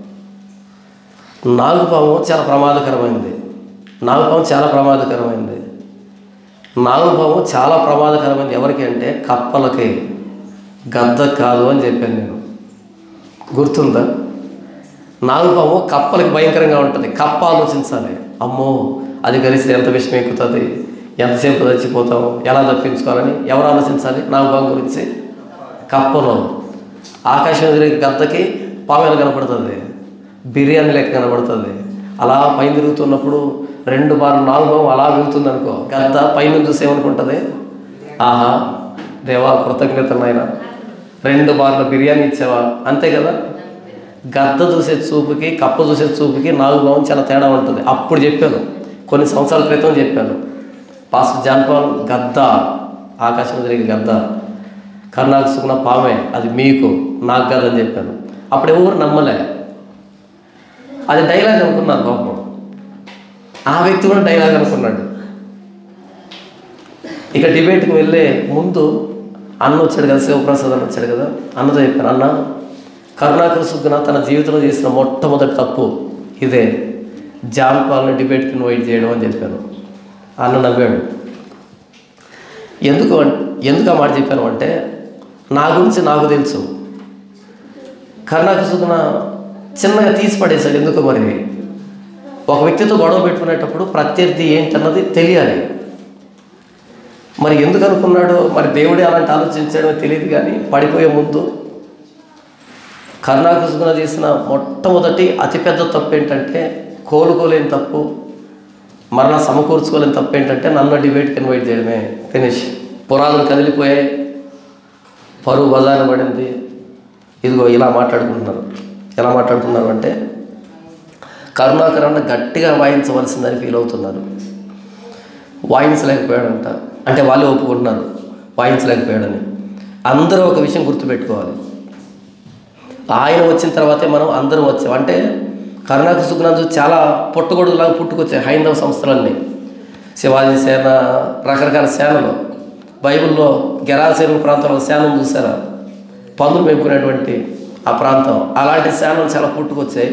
Speaker 1: నాగుపాము చాలా ప్రమాదకరమైనది నాగుపాము చాలా ప్రమాదకరమైనది నాగుపాము చాలా ప్రమాదకరమైనది ఎవరికి అంటే కప్పలకి గద్ద కాదు అని చెప్పాను నేను గుర్తుందా నాగుపాము కప్పలకి భయంకరంగా ఉంటుంది కప్ప ఆలోచించాలి అమ్మో అది కలిసి ఎంత విషయం ఎక్కుతుంది ఎంతసేపు చచ్చిపోతాము ఎలా తప్పించుకోవాలని ఎవరు ఆలోచించాలి నాగుపాము గురించి కప్పలో ఆకాశం ఎదురు గద్దకి పాము ఎలా కనపడుతుంది బిర్యానీ లెక్క కనపడుతుంది అలా పైన తిరుగుతున్నప్పుడు రెండు బార్లు నాలుగు బాము అలా వెళ్తుంది అనుకో గద్ద పైన చూసి ఏమనుకుంటుంది ఆహా దేవా కృతజ్ఞత నాయన రెండు బార్ల బిర్యానీ ఇచ్చావా అంతే కదా గద్ద చూసే చూపుకి కప్ప చూసే చూపుకి నాలుగు భావం చాలా తేడా ఉంటుంది అప్పుడు చెప్పాను కొన్ని సంవత్సరాల క్రితం చెప్పాను పాస్ జాన్పాల్ గద్ద ఆకాశం తిరిగి గద్ద కర్ణాకు సుకున్న పామే అది మీకు నాకు కాదని చెప్పాను అప్పుడు ఎవరు నమ్మలే అది డైలాగ్ అనుకున్నారు పాపం ఆ వ్యక్తి కూడా డైలాగ్ అనుకున్నాడు ఇక డిబేట్కి వెళ్ళే ముందు అన్న వచ్చాడు కదా శివప్రసాద్ అన్న వచ్చాడు కదా అన్నతో చెప్పాను అన్న కరుణాకర్ సుగ్గున తన జీవితంలో చేసిన మొట్టమొదటి తప్పు ఇదే జాన్ పాల్ని డిబేట్కి ఇన్వైట్ చేయడం అని చెప్పాను అన్న నవ్వాడు ఎందుకు అన్- ఎందుకు ఆ మాట చెప్పాను అంటే నా గురించి నాకు తెలుసు కరుణాకర్ సుగ్గున చిన్నగా తీసి పడేశాడు ఎందుకు మరి ఒక వ్యక్తితో గొడవ పెట్టుకునేటప్పుడు ప్రత్యర్థి ఏంటన్నది తెలియాలి మరి ఎందుకు అనుకున్నాడో మరి దేవుడే అలాంటి ఆలోచించాడో తెలియదు కానీ పడిపోయే ముందు కరుణాకృష్ణ చేసిన మొట్టమొదటి అతిపెద్ద తప్పు ఏంటంటే కోలుకోలేని తప్పు మరలా సమకూర్చుకోలేని తప్పు ఏంటంటే నన్ను డిబేట్కి ఇన్వైట్ చేయడమే ఫినిష్ పురాణాలు కదిలిపోయాయి పరువు బజారు పడింది ఇదిగో ఇలా మాట్లాడుకుంటున్నారు ఎలా మాట్లాడుతున్నారు అంటే కరుణాకర్ అన్న గట్టిగా వాయించవలసిందని ఫీల్ అవుతున్నారు వాయించలేకపోయాడంట అంటే వాళ్ళే ఒప్పుకుంటున్నారు వాయించలేకపోయాడని అందరూ ఒక విషయం గుర్తుపెట్టుకోవాలి ఆయన వచ్చిన తర్వాతే మనం అందరం వచ్చాం అంటే కరుణాక సుగ్నాథ్ చాలా పుట్టగొడుగులాగా పుట్టుకొచ్చాయి హైందవ సంస్థలన్నీ శివాజీ సేన రకరకాల సేనలు బైబిల్లో గెరాసేన ప్రాంతంలో సేనలు చూసారా పందులు మేపుకునేటువంటి ఆ ప్రాంతం అలాంటి సేనలు చాలా పుట్టుకొచ్చాయి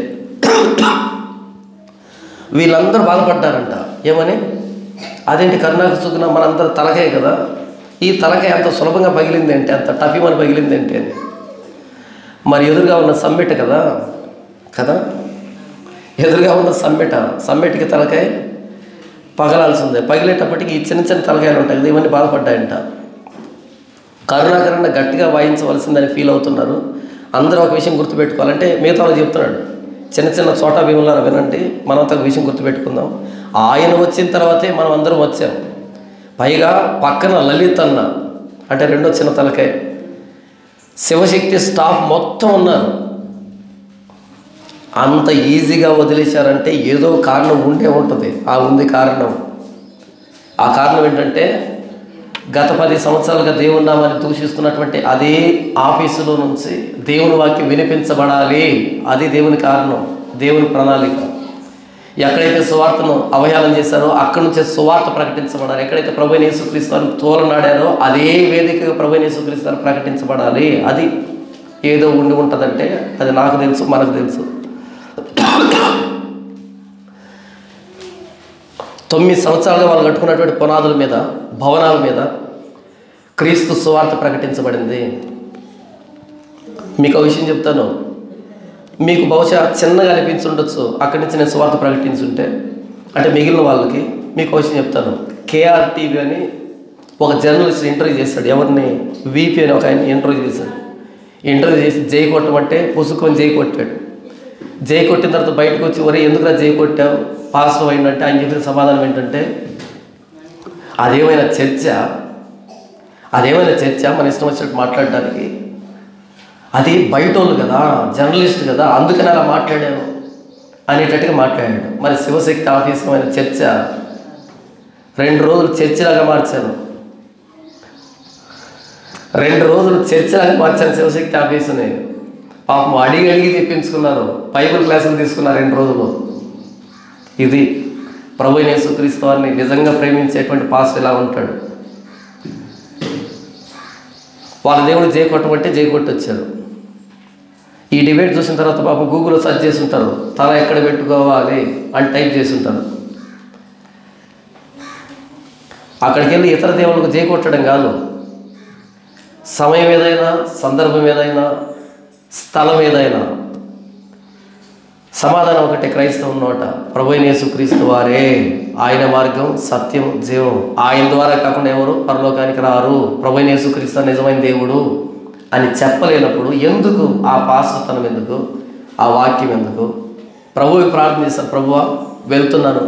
Speaker 1: వీళ్ళందరూ బాధపడ్డారంట ఏమని అదేంటి కరుణాక సుగ్న మనందరూ తలకాయ కదా ఈ తలకాయ అంత సులభంగా పగిలింది ఏంటి అంత టపిమని పగిలింది ఏంటి అని మరి ఎదురుగా ఉన్న సమ్మెట కదా కదా ఎదురుగా ఉన్న సమ్మెట సమ్మెటికి తలకాయ పగలాల్సిందే పగిలేటప్పటికి ఈ చిన్న చిన్న తలకాయలు ఉంటాయి కదా ఇవన్నీ బాధపడ్డాయంట కరుణాకరణ గట్టిగా వాయించవలసిందని ఫీల్ అవుతున్నారు అందరూ ఒక విషయం గుర్తుపెట్టుకోవాలంటే మిగతా వాళ్ళు చెప్తున్నాడు చిన్న చిన్న చోటా భీములారా వినండి మనంతా ఒక విషయం గుర్తుపెట్టుకుందాం ఆయన వచ్చిన తర్వాతే మనం అందరం వచ్చాం పైగా పక్కన లలిత్ అన్న అంటే రెండో చిన్న తలకాయ శివశక్తి స్టాఫ్ మొత్తం ఉన్నారు అంత ఈజీగా వదిలేశారంటే ఏదో కారణం ఉండే ఉంటుంది ఆ ఉంది కారణం ఆ కారణం ఏంటంటే గత పది సంవత్సరాలుగా దేవుని నామాన్ని దూషిస్తున్నటువంటి అదే ఆఫీసులో నుంచి దేవుని వాక్యం వినిపించబడాలి అది దేవుని కారణం దేవుని ప్రణాళిక ఎక్కడైతే సువార్తను అవహేళన చేశారో అక్కడి నుంచే సువార్త ప్రకటించబడాలి ఎక్కడైతే ప్రభు యేసుక్రీస్తుని తోలనాడారో అదే వేదికగా ప్రభు యేసుక్రీస్తుని ప్రకటించబడాలి అది ఏదో ఉండి ఉంటుందంటే అది నాకు తెలుసు మనకు తెలుసు తొమ్మిది సంవత్సరాలుగా వాళ్ళు కట్టుకున్నటువంటి పునాదుల మీద భవనాల మీద క్రీస్తు సువార్త ప్రకటించబడింది మీకు ఒక విషయం చెప్తాను మీకు బహుశా చిన్నగా అనిపించి ఉండొచ్చు అక్కడి నుంచి నేను సువార్త ప్రకటించుంటే అంటే మిగిలిన వాళ్ళకి మీకు ఒక విషయం చెప్తాను కేఆర్ టీవీ అని ఒక జర్నలిస్ట్ ఇంటర్వ్యూ చేశాడు ఎవరిని వీపీ అని ఒక ఆయన ఇంటర్వ్యూ చేశాడు ఇంటర్వ్యూ చేసి జై కొట్టమంటే పుసుకొని జై కొట్టాడు జై కొట్టిన తర్వాత బయటకు వచ్చి ఒరే ఎందుకురా జై కొట్టావు పాస్ అయిందంటే ఆయన చెప్పిన సమాధానం ఏంటంటే అదేమైనా చర్చ అదేమైనా చర్చ మన ఇష్టం వచ్చినట్టు మాట్లాడడానికి అది బయట వాళ్ళు కదా జర్నలిస్ట్ కదా అందుకని అలా మాట్లాడాను అనేటట్టుగా మాట్లాడాడు మరి శివశక్తి ఆఫీస్లో అయిన చర్చ రెండు రోజులు చర్చలాగా మార్చాను రెండు రోజులు చర్చలాగా మార్చాను శివశక్తి ఆఫీసుని పాపం అడిగి అడిగి తెప్పించుకున్నారు బైబిల్ క్లాసులు తీసుకున్నారు రెండు రోజులు ఇది ప్రభు యేసుక్రీస్తు వారిని నిజంగా ప్రేమించేటువంటి పాస్ ఇలా ఉంటాడు వాళ్ళ దేవుడు జై కొట్టమంటే జై కొట్టి వచ్చారు ఈ డిబేట్ చూసిన తర్వాత పాపం గూగుల్లో సెర్చ్ చేసి ఉంటారు తల ఎక్కడ పెట్టుకోవాలి అని టైప్ చేసి ఉంటారు అక్కడికి వెళ్ళి ఇతర దేవుళ్ళకు జై కొట్టడం కాదు సమయం ఏదైనా సందర్భం ఏదైనా స్థలం ఏదైనా సమాధానం ఒకటి క్రైస్తవం నోట ప్రభు యేసుక్రీస్తు వారే ఆయన మార్గం సత్యం జీవం ఆయన ద్వారా కాకుండా ఎవరు పరలోకానికి రారు ప్రభు యేసుక్రీస్తు నిజమైన దేవుడు అని చెప్పలేనప్పుడు ఎందుకు ఆ పాశ్వతనం ఎందుకు ఆ వాక్యం ఎందుకు ప్రభువు ప్రార్థన చేశాను ప్రభువా వెళ్తున్నాను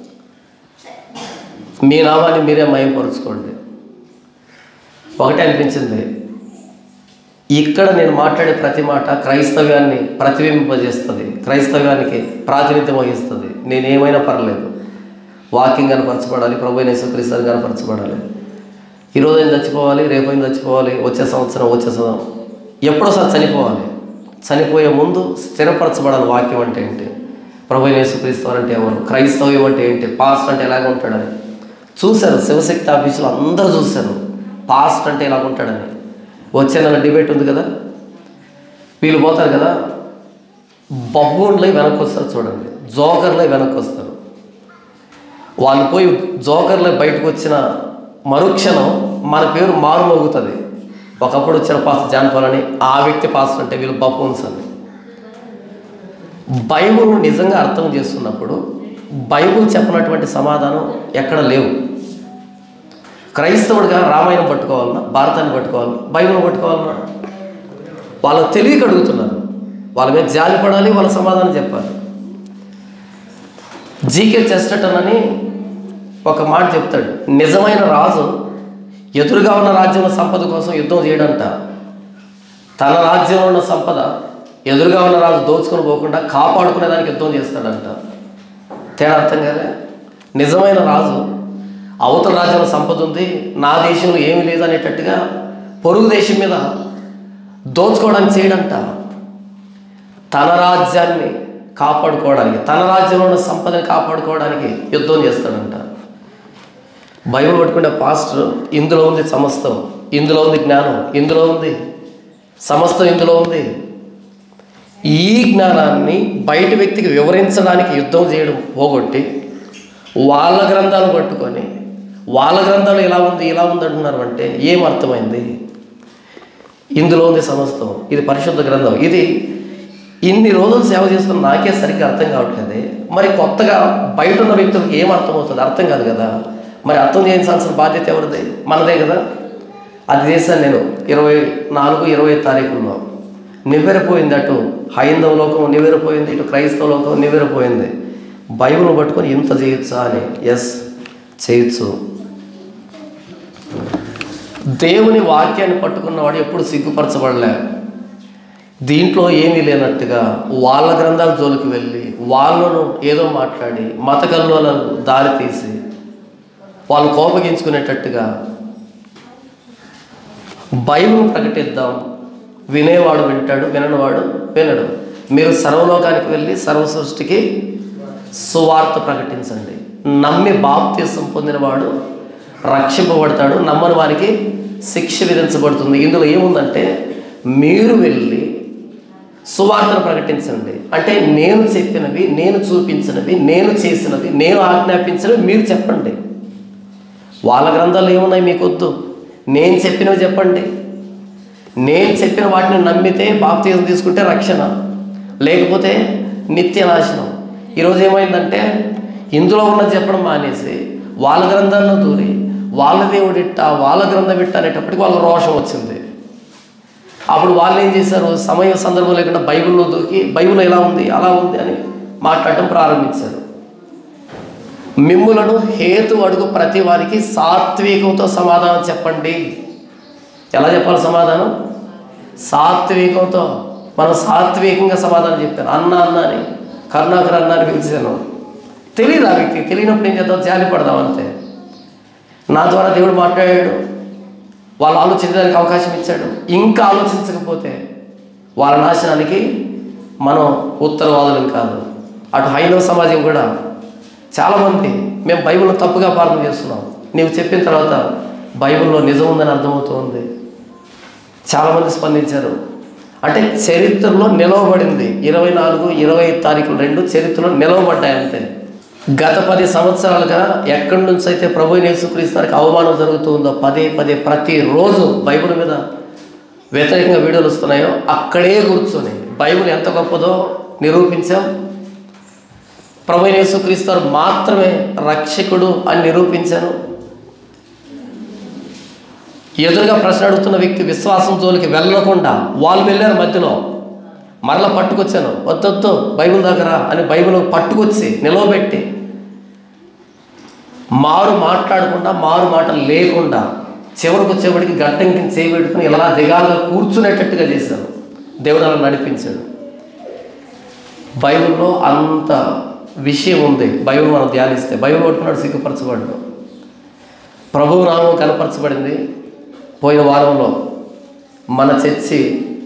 Speaker 1: మీ నామాన్ని మీరే మయంపరుచుకోండి ఒకటే అనిపించింది ఇక్కడ నేను మాట్లాడే ప్రతి మాట క్రైస్తవ్యాన్ని ప్రతిబింబింపజేస్తుంది క్రైస్తవ్యానికి ప్రాతినిధ్యం వహిస్తుంది నేనేమైనా పర్లేదు వాకింగ్ కనపరచబడాలి ప్రభు యేసుక్రీస్తు కనపరచబడాలి ఈరోజు ఏం చచ్చిపోవాలి రేపు ఏం చచ్చిపోవాలి వచ్చే సంవత్సరం వచ్చే సంవత్సరం ఎప్పుడోసారి చనిపోవాలి చనిపోయే ముందు స్థిరపరచబడాలి వాక్యం అంటే ఏంటి ప్రభు యేసుక్రీస్తు అంటే ఎవరు క్రైస్తవ్యం అంటే ఏంటి పాస్ట్ అంటే ఎలాగ ఉంటాడని చూశారు శివశక్తి ఆఫీసులో అందరూ చూశారు పాస్ట్ అంటే ఎలాగ ఉంటాడని వచ్చే నెల డిబేట్ ఉంది కదా వీళ్ళు పోతారు కదా బబ్బూన్లై వెనక్కి వస్తారు చూడండి జోకర్లై వెనక్కి వస్తారు వాళ్ళు పోయి జోకర్లై బయటకు వచ్చిన మరుక్షణం మన పేరు మారుమోగుతుంది ఒకప్పుడు వచ్చిన పాస్ జాన్పాల్ అని ఆ వ్యక్తి పాస్ అంటే వీళ్ళు బబ్బూన్స్ అని బైబుల్ నిజంగా అర్థం చేస్తున్నప్పుడు బైబుల్ చెప్పినటువంటి సమాధానం ఎక్కడ లేవు క్రైస్తవుడిగా రామాయణం పట్టుకోవాలన్నా భారతాన్ని పట్టుకోవాలన్నా బైబిల్ పట్టుకోవాలన్నా వాళ్ళకు తెలియక అడుగుతున్నారు వాళ్ళ మీద జాలి పడాలి వాళ్ళ సమాధానం చెప్పాలి జీకే చెస్టటన్ అని ఒక మాట చెప్తాడు నిజమైన రాజు ఎదురుగా ఉన్న రాజ్యంలో సంపద కోసం యుద్ధం చేయడంట తన రాజ్యంలో ఉన్న సంపద ఎదురుగా ఉన్న రాజు దోచుకొని పోకుండా కాపాడుకునే దానికి యుద్ధం చేస్తాడంట తేడా అర్థం కాలే నిజమైన రాజు అవతల రాజ్యంలో సంపద ఉంది నా దేశంలో ఏమీ లేదు అనేటట్టుగా పొరుగు దేశం మీద దోచుకోవడానికి చేయడంట తన రాజ్యాన్ని కాపాడుకోవడానికి తన రాజ్యంలో ఉన్న సంపదని కాపాడుకోవడానికి యుద్ధం చేస్తాడంట బైబిల్ పట్టుకుంటే పాస్టర్ ఇందులో ఉంది సమస్తం ఇందులో ఉంది జ్ఞానం ఇందులో ఉంది సమస్తం ఇందులో ఉంది ఈ జ్ఞానాన్ని బయట వ్యక్తికి వివరించడానికి యుద్ధం చేయడం పోగొట్టి వాళ్ళ గ్రంథాలు పట్టుకొని వాళ్ళ గ్రంథాలు ఇలా ఉంది ఇలా ఉంది అంటున్నారు అంటే ఏం అర్థమైంది ఇందులో ఉంది సమస్తం ఇది పరిశుద్ధ గ్రంథం ఇది ఇన్ని రోజులు సేవ చేస్తున్న నాకే సరిగ్గా అర్థం కావట్లేదు మరి కొత్తగా బయట ఉన్న వ్యక్తులకు ఏం అర్థమవుతుంది అర్థం కాదు కదా మరి అర్థం చేయించాల్సిన బాధ్యత ఎవరిది మనదే కదా అది చేశాను నేను ఇరవై నాలుగు ఇరవై తారీఖుల్లో నివ్వెరపోయింది అటు హైందవ లోకం నివ్వెరపోయింది ఇటు క్రైస్తవ లోకం నివ్వెరపోయింది బైబిల్ పట్టుకొని ఇంత చేయొచ్చా అని ఎస్ చేయొచ్చు దేవుని వాక్యాన్ని పట్టుకున్నవాడు ఎప్పుడు సిగ్గుపరచబడలే దీంట్లో ఏమీ లేనట్టుగా వాళ్ళ గ్రంథాల జోలికి వెళ్ళి వాళ్ళను ఏదో మాట్లాడి మత కల్లోలకు దారి తీసి వాళ్ళు కోపగించుకునేటట్టుగా బైబిల్ ప్రకటిద్దాం వినేవాడు వింటాడు విననివాడు వినడు మీరు సర్వలోకానికి వెళ్ళి సర్వ సృష్టికి సువార్త ప్రకటించండి నమ్మి బాప్తీసం పొందినవాడు రక్షింపబడతాడు నమ్మని వారికి శిక్ష విధించబడుతుంది ఇందులో ఏముందంటే మీరు వెళ్ళి సువార్తను ప్రకటించండి అంటే నేను చెప్పినవి నేను చూపించినవి నేను చేసినవి నేను ఆజ్ఞాపించినవి మీరు చెప్పండి వాళ్ళ గ్రంథాలు ఏమున్నాయి మీకు వద్దు నేను చెప్పినవి చెప్పండి నేను చెప్పిన వాటిని నమ్మితే బాప్తీసం తీసుకుంటే రక్షణ లేకపోతే నిత్య నాశనం ఈరోజు ఏమైందంటే ఇందులో ఉన్నది చెప్పడం మానేసి వాళ్ళ గ్రంథాల్లో దూరి వాళ్ళ దేవుడిట్ట వాళ్ళ గ్రంథం ఇట్ట అనేటప్పటికి వాళ్ళకి రోషం వచ్చింది అప్పుడు వాళ్ళు ఏం చేశారు సమయం సందర్భం లేకుండా బైబిల్లో దూకి బైబిల్ ఎలా ఉంది అలా ఉంది అని మాట్లాడటం ప్రారంభించారు మిమ్ములను హేతు అడుగు ప్రతి వారికి సాత్వికంతో సమాధానం చెప్పండి ఎలా చెప్పాలి సమాధానం సాత్వికంతో మనం సాత్వికంగా సమాధానం చెప్పాను అన్న అన్న అని కరుణాకర్ అన్న అని పిలిచాను తెలియదు ఆ వ్యక్తి తెలియనప్పుడు ఏం చేద్దాం జాలి పడదాం అంతే నా ద్వారా దేవుడు మాట్లాడాడు వాళ్ళు ఆలోచించడానికి అవకాశం ఇచ్చాడు ఇంకా ఆలోచించకపోతే వాళ్ళ నాశనానికి మనం ఉత్తరవాదులం కాదు అటు హైందవ సమాజం కూడా చాలామంది మేము బైబిల్ని తప్పుగా ప్రార్థన చేస్తున్నాం నీవు చెప్పిన తర్వాత బైబిల్లో నిజం ఉందని అర్థమవుతుంది చాలామంది స్పందించారు అంటే చరిత్రలో నిలవబడింది ఇరవై నాలుగు ఇరవై తారీఖులు రెండు చరిత్రలో నిలవబడ్డాయి అంతే గత పది సంవత్సరాలుగా ఎక్కడి నుంచి అయితే ప్రభు యేసుక్రీస్తునికి అవమానం జరుగుతుందో పదే పదే ప్రతిరోజు బైబిల్ మీద వ్యతిరేకంగా వీడియోలు వస్తున్నాయో అక్కడే కూర్చొని బైబిల్ ఎంత గొప్పదో నిరూపించాం ప్రభు యేసుక్రీస్తు వారు మాత్రమే రక్షకుడు అని నిరూపించాను ఎదురుగా ప్రశ్న అడుగుతున్న వ్యక్తి విశ్వాసం జోలికి వెళ్ళకుండా వాళ్ళు వెళ్ళారు మధ్యలో మరలా పట్టుకొచ్చాను వద్దొద్దు బైబిల్ దగ్గర అని బైబిల్ పట్టుకొచ్చి నిలవబెట్టి మారు మాట్లాడకుండా మారు మాట లేకుండా చివరికి వచ్చేవాడికి గట్టం కింద చేయబెట్టుకుని ఇలా దిగాలుగా కూర్చునేటట్టుగా చేశాను దేవుడు అలా నడిపించాడు బైబిల్లో అంత విషయం ఉంది బైబిల్ మనం ధ్యానిస్తే బైబిల్ పట్టుకున్నాడు సిగ్గుపరచబడ్డాడు ప్రభువు నామం కనపరచబడింది పోయిన వారంలో మన చర్చి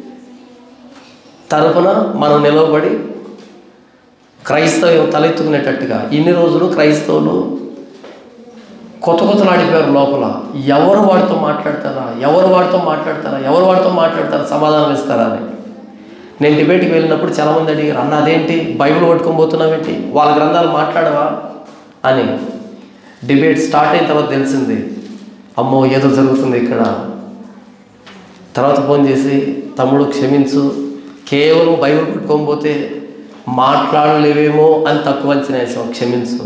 Speaker 1: తరపున మనం నిలవబడి క్రైస్తవం తలెత్తుకునేటట్టుగా ఇన్ని రోజులు క్రైస్తవులు కొత్త కొత్తలాడిపోయారు లోపల ఎవరు వాడితో మాట్లాడతారా ఎవరు వాడితో మాట్లాడతారా ఎవరు వాడితో మాట్లాడతారా సమాధానం ఇస్తారా అని నేను డిబేట్కి వెళ్ళినప్పుడు చాలామంది అడిగారు అన్న అదేంటి బైబిల్ పట్టుకొని పోతున్నావేంటి వాళ్ళ గ్రంథాలు మాట్లాడవా అని డిబేట్ స్టార్ట్ అయిన తర్వాత తెలిసింది అమ్మో ఏదో జరుగుతుంది ఇక్కడ తర్వాత ఫోన్ చేసి తమ్ముడు క్షమించు కేవలం బైబిల్ పట్టుకొని పోతే మాట్లాడలేవేమో అని తక్కువ అంచనా వేసాం క్షమించు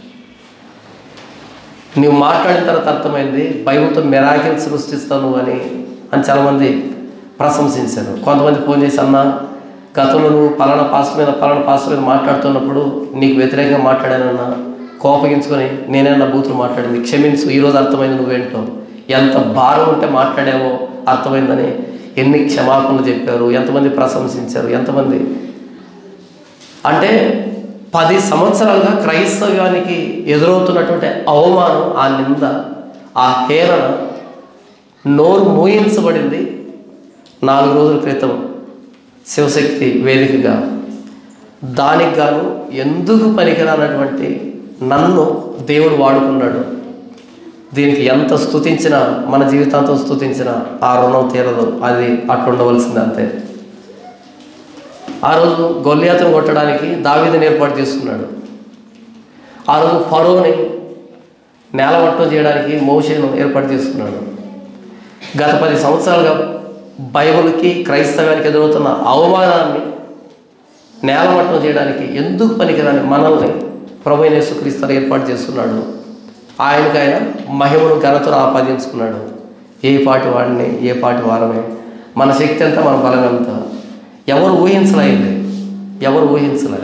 Speaker 1: నువ్వు మాట్లాడిన తర్వాత అర్థమైంది బైబిల్తో మెరాకిల్ సృష్టిస్తాను అని అని చాలామంది ప్రశంసించారు కొంతమంది ఫోన్ చేసి అన్న గతంలో నువ్వు పలానా పాస్టర్ మీద పలానా పాస్టర్ మీద మాట్లాడుతున్నప్పుడు నీకు వ్యతిరేకంగా మాట్లాడానన్నా కోపగించుకొని నేనన్నా బూతులు మాట్లాడింది క్షమించు ఈరోజు అర్థమైంది నువ్వేంటో ఎంత భారం ఉంటే మాట్లాడావో అర్థమైందని ఎన్ని క్షమాపణలు చెప్పారు ఎంతమంది ప్రశంసించారు ఎంతమంది అంటే పది సంవత్సరాలుగా క్రైస్తవ్యానికి ఎదురవుతున్నటువంటి అవమానం ఆ నింద ఆ హేళన నోరు మూయించబడింది నాలుగు రోజుల క్రితం శివశక్తి వేదికగా దానికి గాను ఎందుకు పనికిరానటువంటి నన్ను దేవుడు వాడుకున్నాడు దీనికి ఎంత స్తుతించినా మన జీవితాంతం స్తుతించినా ఆ రుణం తీరదు అది అట్లుండవలసింది అంతే ఆ రోజు గొల్లియాతను కొట్టడానికి దావీదుని ఏర్పాటు చేస్తున్నాడు ఆ రోజు ఫరోని నేలమట్టం చేయడానికి మోషేను ఏర్పాటు చేసుకున్నాడు గత పది సంవత్సరాలుగా బైబిల్కి క్రైస్తవానికి ఎదురవుతున్న అవమానాన్ని నేలమట్టం చేయడానికి ఎందుకు పనికిరాని మనల్ని ప్రభు యేసుక్రీస్తు ఏర్పాటు చేస్తున్నాడు ఆయనకు ఆయన మహిమను ఘనతను ఆపాదించుకున్నాడు ఏ పాటి వాడిని ఏ పాటి వారమే మన శక్తి ఎంత మన బలం ఎంత ఎవరు ఊహించలేదు ఎవరు ఊహించలే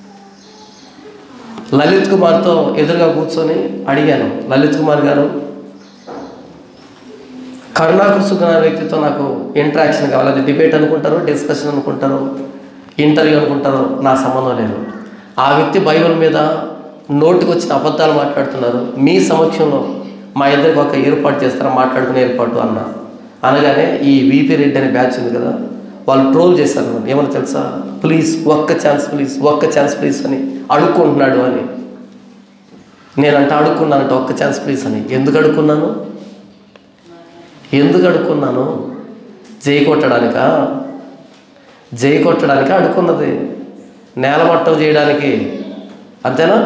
Speaker 1: లలిత్ కుమార్తో ఎదురుగా కూర్చొని అడిగాను లలిత్ కుమార్ గారు కరుణాకర్ సుగుణ అనే వ్యక్తితో నాకు ఇంటరాక్షన్ కావాలి అది డిబేట్ అనుకుంటారు డిస్కషన్ అనుకుంటారు ఇంటర్వ్యూ అనుకుంటారు నా సంబంధం లేదు ఆ వ్యక్తి బైబిల్ మీద నోటికి వచ్చిన అబద్ధాలు మాట్లాడుతున్నారు మీ సమక్షంలో మా ఇద్దరికి ఒక ఏర్పాటు చేస్తారా మాట్లాడుకునే ఏర్పాటు అన్న అనగానే ఈ విపి రెడ్డి అనే బ్యాచ్ ఉంది కదా వాళ్ళు ట్రోల్ చేశారు నన్ను. ఏమని తెలుసా ప్లీజ్ ఒక్క ఛాన్స్ ప్లీజ్ ఒక్క ఛాన్స్ ప్లీజ్ అని అడుక్కుంటున్నాడు అని నేనంట అడుక్కున్నానంట ఒక్క ఛాన్స్ ప్లీజ్ అని ఎందుకు అడుక్కున్నాను ఎందుకు అడుక్కున్నాను జై కొట్టడానికా జై కొట్టడానికా అడుక్కున్నది నేలమట్టం చేయడానికి అంతేనా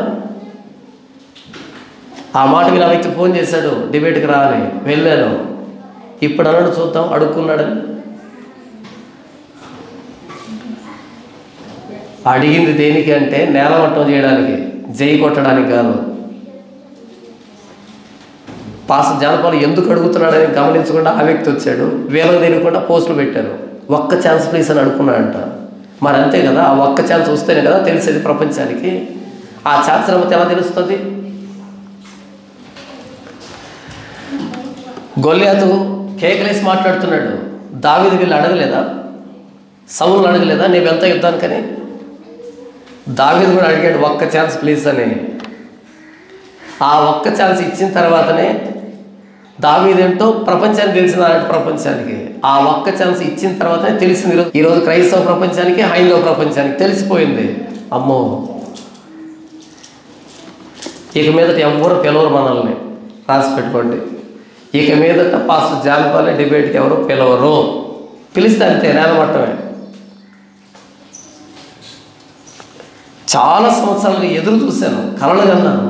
Speaker 1: ఆ మాట విని ఆ వ్యక్తి ఫోన్ చేశాడు డిబేట్కి రా అని వెళ్ళాను ఇప్పుడు అన్నాడు చూద్దాం అడుక్కున్నాడని అడిగింది దేనికి అంటే నేలమట్టం చేయడానికి జై కొట్టడానికి కాదు పాస జానపాలు ఎందుకు అడుగుతున్నాడని గమనించకుండా ఆ వ్యక్తి వచ్చాడు వీళ్ళకి తెలియకుండా పోస్టులు పెట్టారు ఒక్క ఛాన్స్ ప్లీజ్ అని అడుగున్నాడంట మరి అంతే కదా ఆ ఒక్క ఛాన్స్ వస్తేనే కదా తెలిసేది ప్రపంచానికి ఆ ఛాన్స్ రాకపోతే ఎలా తెలుస్తుంది గొల్లియాతు కేకలేసి మాట్లాడుతున్నాడు దావిది వీళ్ళు అడగలేదా సౌలు అడగలేదా నేను వెళ్తా యుద్ధానికని దావిది కూడా అడిగాడు ఒక్క ఛాన్స్ ప్లీజ్ అని ఆ ఒక్క ఛాన్స్ ఇచ్చిన తర్వాతనే దావీదేంటో ప్రపంచానికి తెలిసిన ప్రపంచానికి ఆ ఒక్క ఛాన్స్ ఇచ్చిన తర్వాతనే తెలిసింది ఈరోజు ఈరోజు క్రైస్తవ ప్రపంచానికి హైందవ ప్రపంచానికి తెలిసిపోయింది అమ్మో ఇక మీదట ఎవరు పిలవరు మనల్ని రాసి పెట్టుకోండి ఇక మీదట పాస్టర్ జానపాలే డిబేట్కి ఎవరు పిలవరు పిలిస్తే అంతే నేలమట్టమే చాలా సంవత్సరాలుగా ఎదురు చూశాను కలలు కన్నాను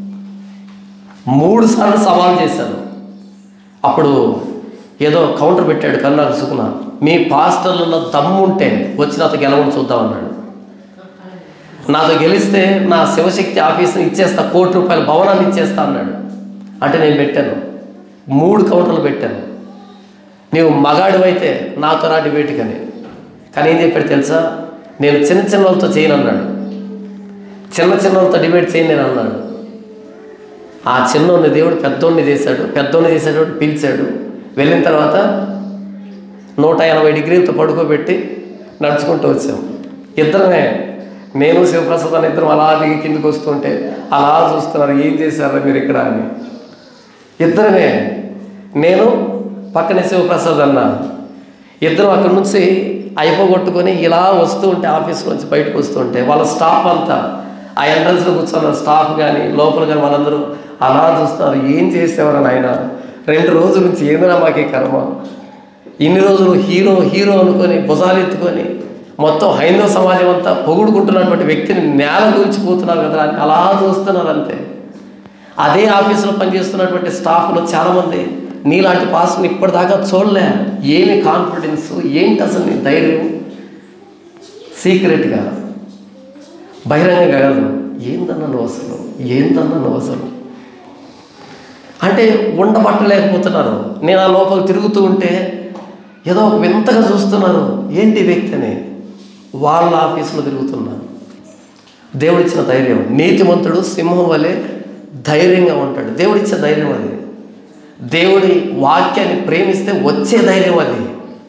Speaker 1: మూడు సార్లు సవాల్ చేశాను అప్పుడు ఏదో కౌంటర్ పెట్టాడు కన్నాడు సుకున మీ పాస్టర్లలో దమ్ముంటే వచ్చి నాతో గెలవని చూద్దామన్నాడు నాతో గెలిస్తే నా శివశక్తి ఆఫీస్ని ఇచ్చేస్తా కోటి రూపాయల భవనాన్ని ఇచ్చేస్తా అన్నాడు అంటే నేను పెట్టాను మూడు కౌంటర్లు పెట్టాను నీవు మగాడివైతే నాతో రా డిబేట్కని కానీ ఏం చెప్పాడు తెలుసా నేను చిన్న చిన్న వాళ్ళతో చేయను అన్నాడు చిన్న చిన్న వాళ్ళతో డిబేట్ చేయను నేను అన్నాడు ఆ చిన్నోడిని దేవుడు పెద్దోడిని చేశాడు పెద్దోడిని చేశాడు పిలిచాడు వెళ్ళిన తర్వాత నూట ఎనభై డిగ్రీలతో పడుకోబెట్టి నడుచుకుంటూ వచ్చాం ఇద్దరమే నేను శివప్రసాద్ అని ఇద్దరం అలా దిగి కిందికి వస్తుంటే అలా చూస్తున్నారు ఏం చేశారా మీరు ఇక్కడ అని ఇద్దరమే నేను పక్కనే శివప్రసాద్ అన్న ఇద్దరం అక్కడి నుంచి అయిపోగొట్టుకొని ఇలా వస్తూ ఉంటే ఆఫీస్ నుంచి బయటకు వస్తుంటే వాళ్ళ స్టాఫ్ అంతా ఆ ఎంట్రన్స్లో కూర్చున్న స్టాఫ్ కానీ లోపల కానీ వాళ్ళందరూ అలా చూస్తున్నారు ఏం చేసేవారని ఆయన రెండు రోజుల నుంచి ఏందిరా మాకే కర్మ ఇన్ని రోజులు హీరో హీరో అనుకొని భుజాలు ఎత్తుకొని మొత్తం హైందవ సమాజం అంతా పొగుడుకుంటున్నటువంటి వ్యక్తిని నేల కూల్చిపోతున్నారు కదా అని అలా చూస్తున్నారు అంతే అదే ఆఫీసులో పనిచేస్తున్నటువంటి స్టాఫ్లో చాలామంది నీలాంటి పాస్ని ఇప్పటిదాకా చూడలే ఏమి కాన్ఫిడెన్స్ ఏంటి అసలు నీ ధైర్యం సీక్రెట్గా బహిరంగంగా కాదు ఏందన్నా నువ్వు అసలు ఏందన్నా నువ్వు అసలు అంటే ఉండబట్టలేకపోతున్నారు నేను ఆ లోపల తిరుగుతూ ఉంటే ఏదో ఒక వింతగా చూస్తున్నారు ఏంటి ఈ వ్యక్తి అని వాళ్ళ ఆఫీసులో తిరుగుతున్నారు దేవుడిచ్చిన ధైర్యం నీతిమంతుడు సింహం వలె ధైర్యంగా ఉంటాడు దేవుడిచ్చే ధైర్యం అది దేవుడి వాక్యాన్ని ప్రేమిస్తే వచ్చే ధైర్యం అది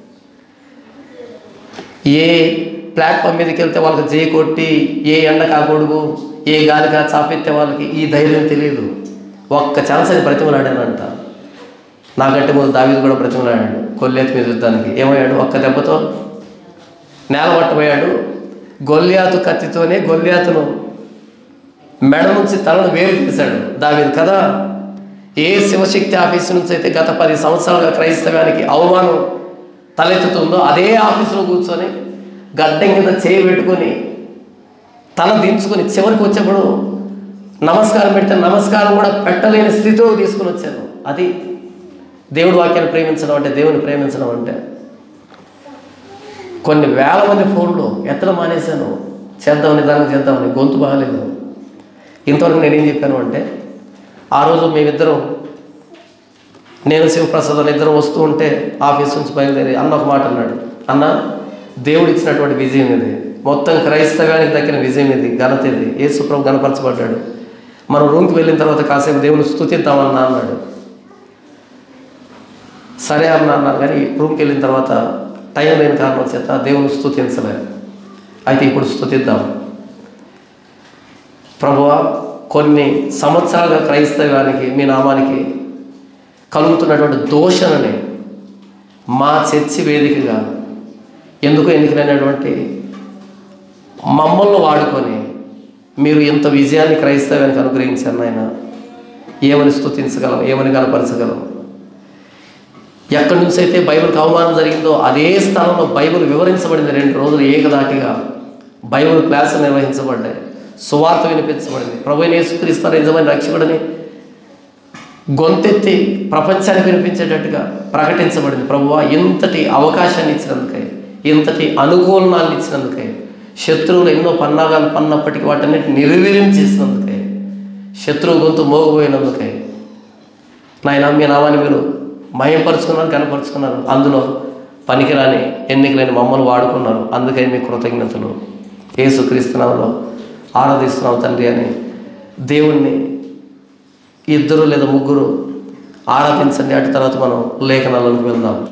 Speaker 1: ఏ ప్లాట్ఫామ్ మీదకి వెళ్తే వాళ్ళకి జై కొట్టి ఏ ఎండ కాకూడదు ఏ గాలిగా చాపెత్తే వాళ్ళకి ఈ ధైర్యం తెలియదు ఒక్క ఛాన్స్ అని బ్రతిమలాడానంట నాకంటే ముందు దావీదు కూడా బ్రతిమలాడాడు కొల్లేతి మీద యుద్ధానికి ఏమయ్యాడు ఒక్క దెబ్బతో నేల పట్టబోయాడు గొల్లియాతు కత్తితోనే గొల్లియాతును మెడ నుంచి తలను వేరు తీశాడు దావీదు కదా ఏ శివశక్తి ఆఫీస్ నుంచి అయితే గత పది సంవత్సరాలుగా క్రైస్తవానికి అవమానం తలెత్తుతుందో అదే ఆఫీసులో కూర్చొని గడ్డం కింద చేయి పెట్టుకొని తల దించుకొని చివరికి వచ్చేప్పుడు నమస్కారం పెడితే నమస్కారం కూడా పెట్టలేని స్థితిలో తీసుకుని వచ్చాను అది దేవుడి వాక్యాన్ని ప్రేమించడం అంటే దేవుని ప్రేమించడం అంటే కొన్ని వేల మంది ఫోన్లు ఎత్తడం మానేశాను చేద్దామని దానికి చేద్దామని గొంతు బాగాలేదు ఇంతవరకు నేనేం చెప్పాను అంటే ఆ రోజు మేమిద్దరం నేను శివప్రసాద్ అని ఇద్దరం వస్తూ ఉంటే ఆఫీస్ నుంచి బయలుదేరి అన్న ఒక మాట అన్నాడు అన్న దేవుడు ఇచ్చినటువంటి విజయం ఇది మొత్తం క్రైస్తవానికి దక్కిన విజయం ఇది ఘనత ఇది యేసుప్రభు గణపరచబడ్డాడు మనం రూమ్కి వెళ్ళిన తర్వాత కాసేపు దేవుని స్థుతిద్దామన్నా అన్నాడు సరే అన్న అన్నాను కానీ రూమ్కి వెళ్ళిన తర్వాత టైం లేని కారణం చేత దేవుని స్తుతించలే అయితే ఇప్పుడు స్తుతిద్దాం ప్రభువా కొన్ని సంవత్సరాలుగా క్రైస్తవానికి మీ నామానికి కలుగుతున్నటువంటి దోషణని మా చర్చి వేదికగా ఎందుకు ఎన్నికలైనటువంటి మమ్మల్ని వాడుకొని మీరు ఇంత విజయాన్ని క్రైస్తవానికి అనుగ్రహించారు నాయన ఏమని స్తుతించగలం ఏమని కనపరచగలం ఎక్కడి నుంచి అయితే బైబిల్కి అవమానం జరిగిందో అదే స్థలంలో బైబిల్ వివరించబడింది రెండు రోజులు ఏకదాటిగా బైబిల్ క్లాసులు నిర్వహించబడ్డాయి సువార్త వినిపించబడింది ప్రభు యేసుక్రీస్తు నిజమైన రక్షకుడని గొంతెత్తి ప్రపంచానికి వినిపించేటట్టుగా ప్రకటించబడింది ప్రభువా ఇంతటి అవకాశాన్ని ఇచ్చినందుకై ఇంతటి అనుకూలనాన్ని ఇచ్చినందుకై శత్రువులు ఎన్నో పన్నాగాలు పన్నప్పటికీ వాటన్నిటి నిర్వీర్యం చేసినందుకై శత్రువు గొంతు మోగపోయినందుకై నాయన మీ నామాన్ని మీరు మయంపరుచుకున్నారు కనపరుచుకున్నారు అందులో పనికిరాని ఎన్నికలేని మమ్మల్ని వాడుకున్నారు అందుకై మీ కృతజ్ఞతలు ఏసుక్రీస్తునామలో ఆరాధిస్తున్నాం తండ్రి అని దేవుణ్ణి ఇద్దరు లేదా ముగ్గురు ఆరాధించండి అటు తర్వాత మనం లేఖనాలకు వెళ్దాం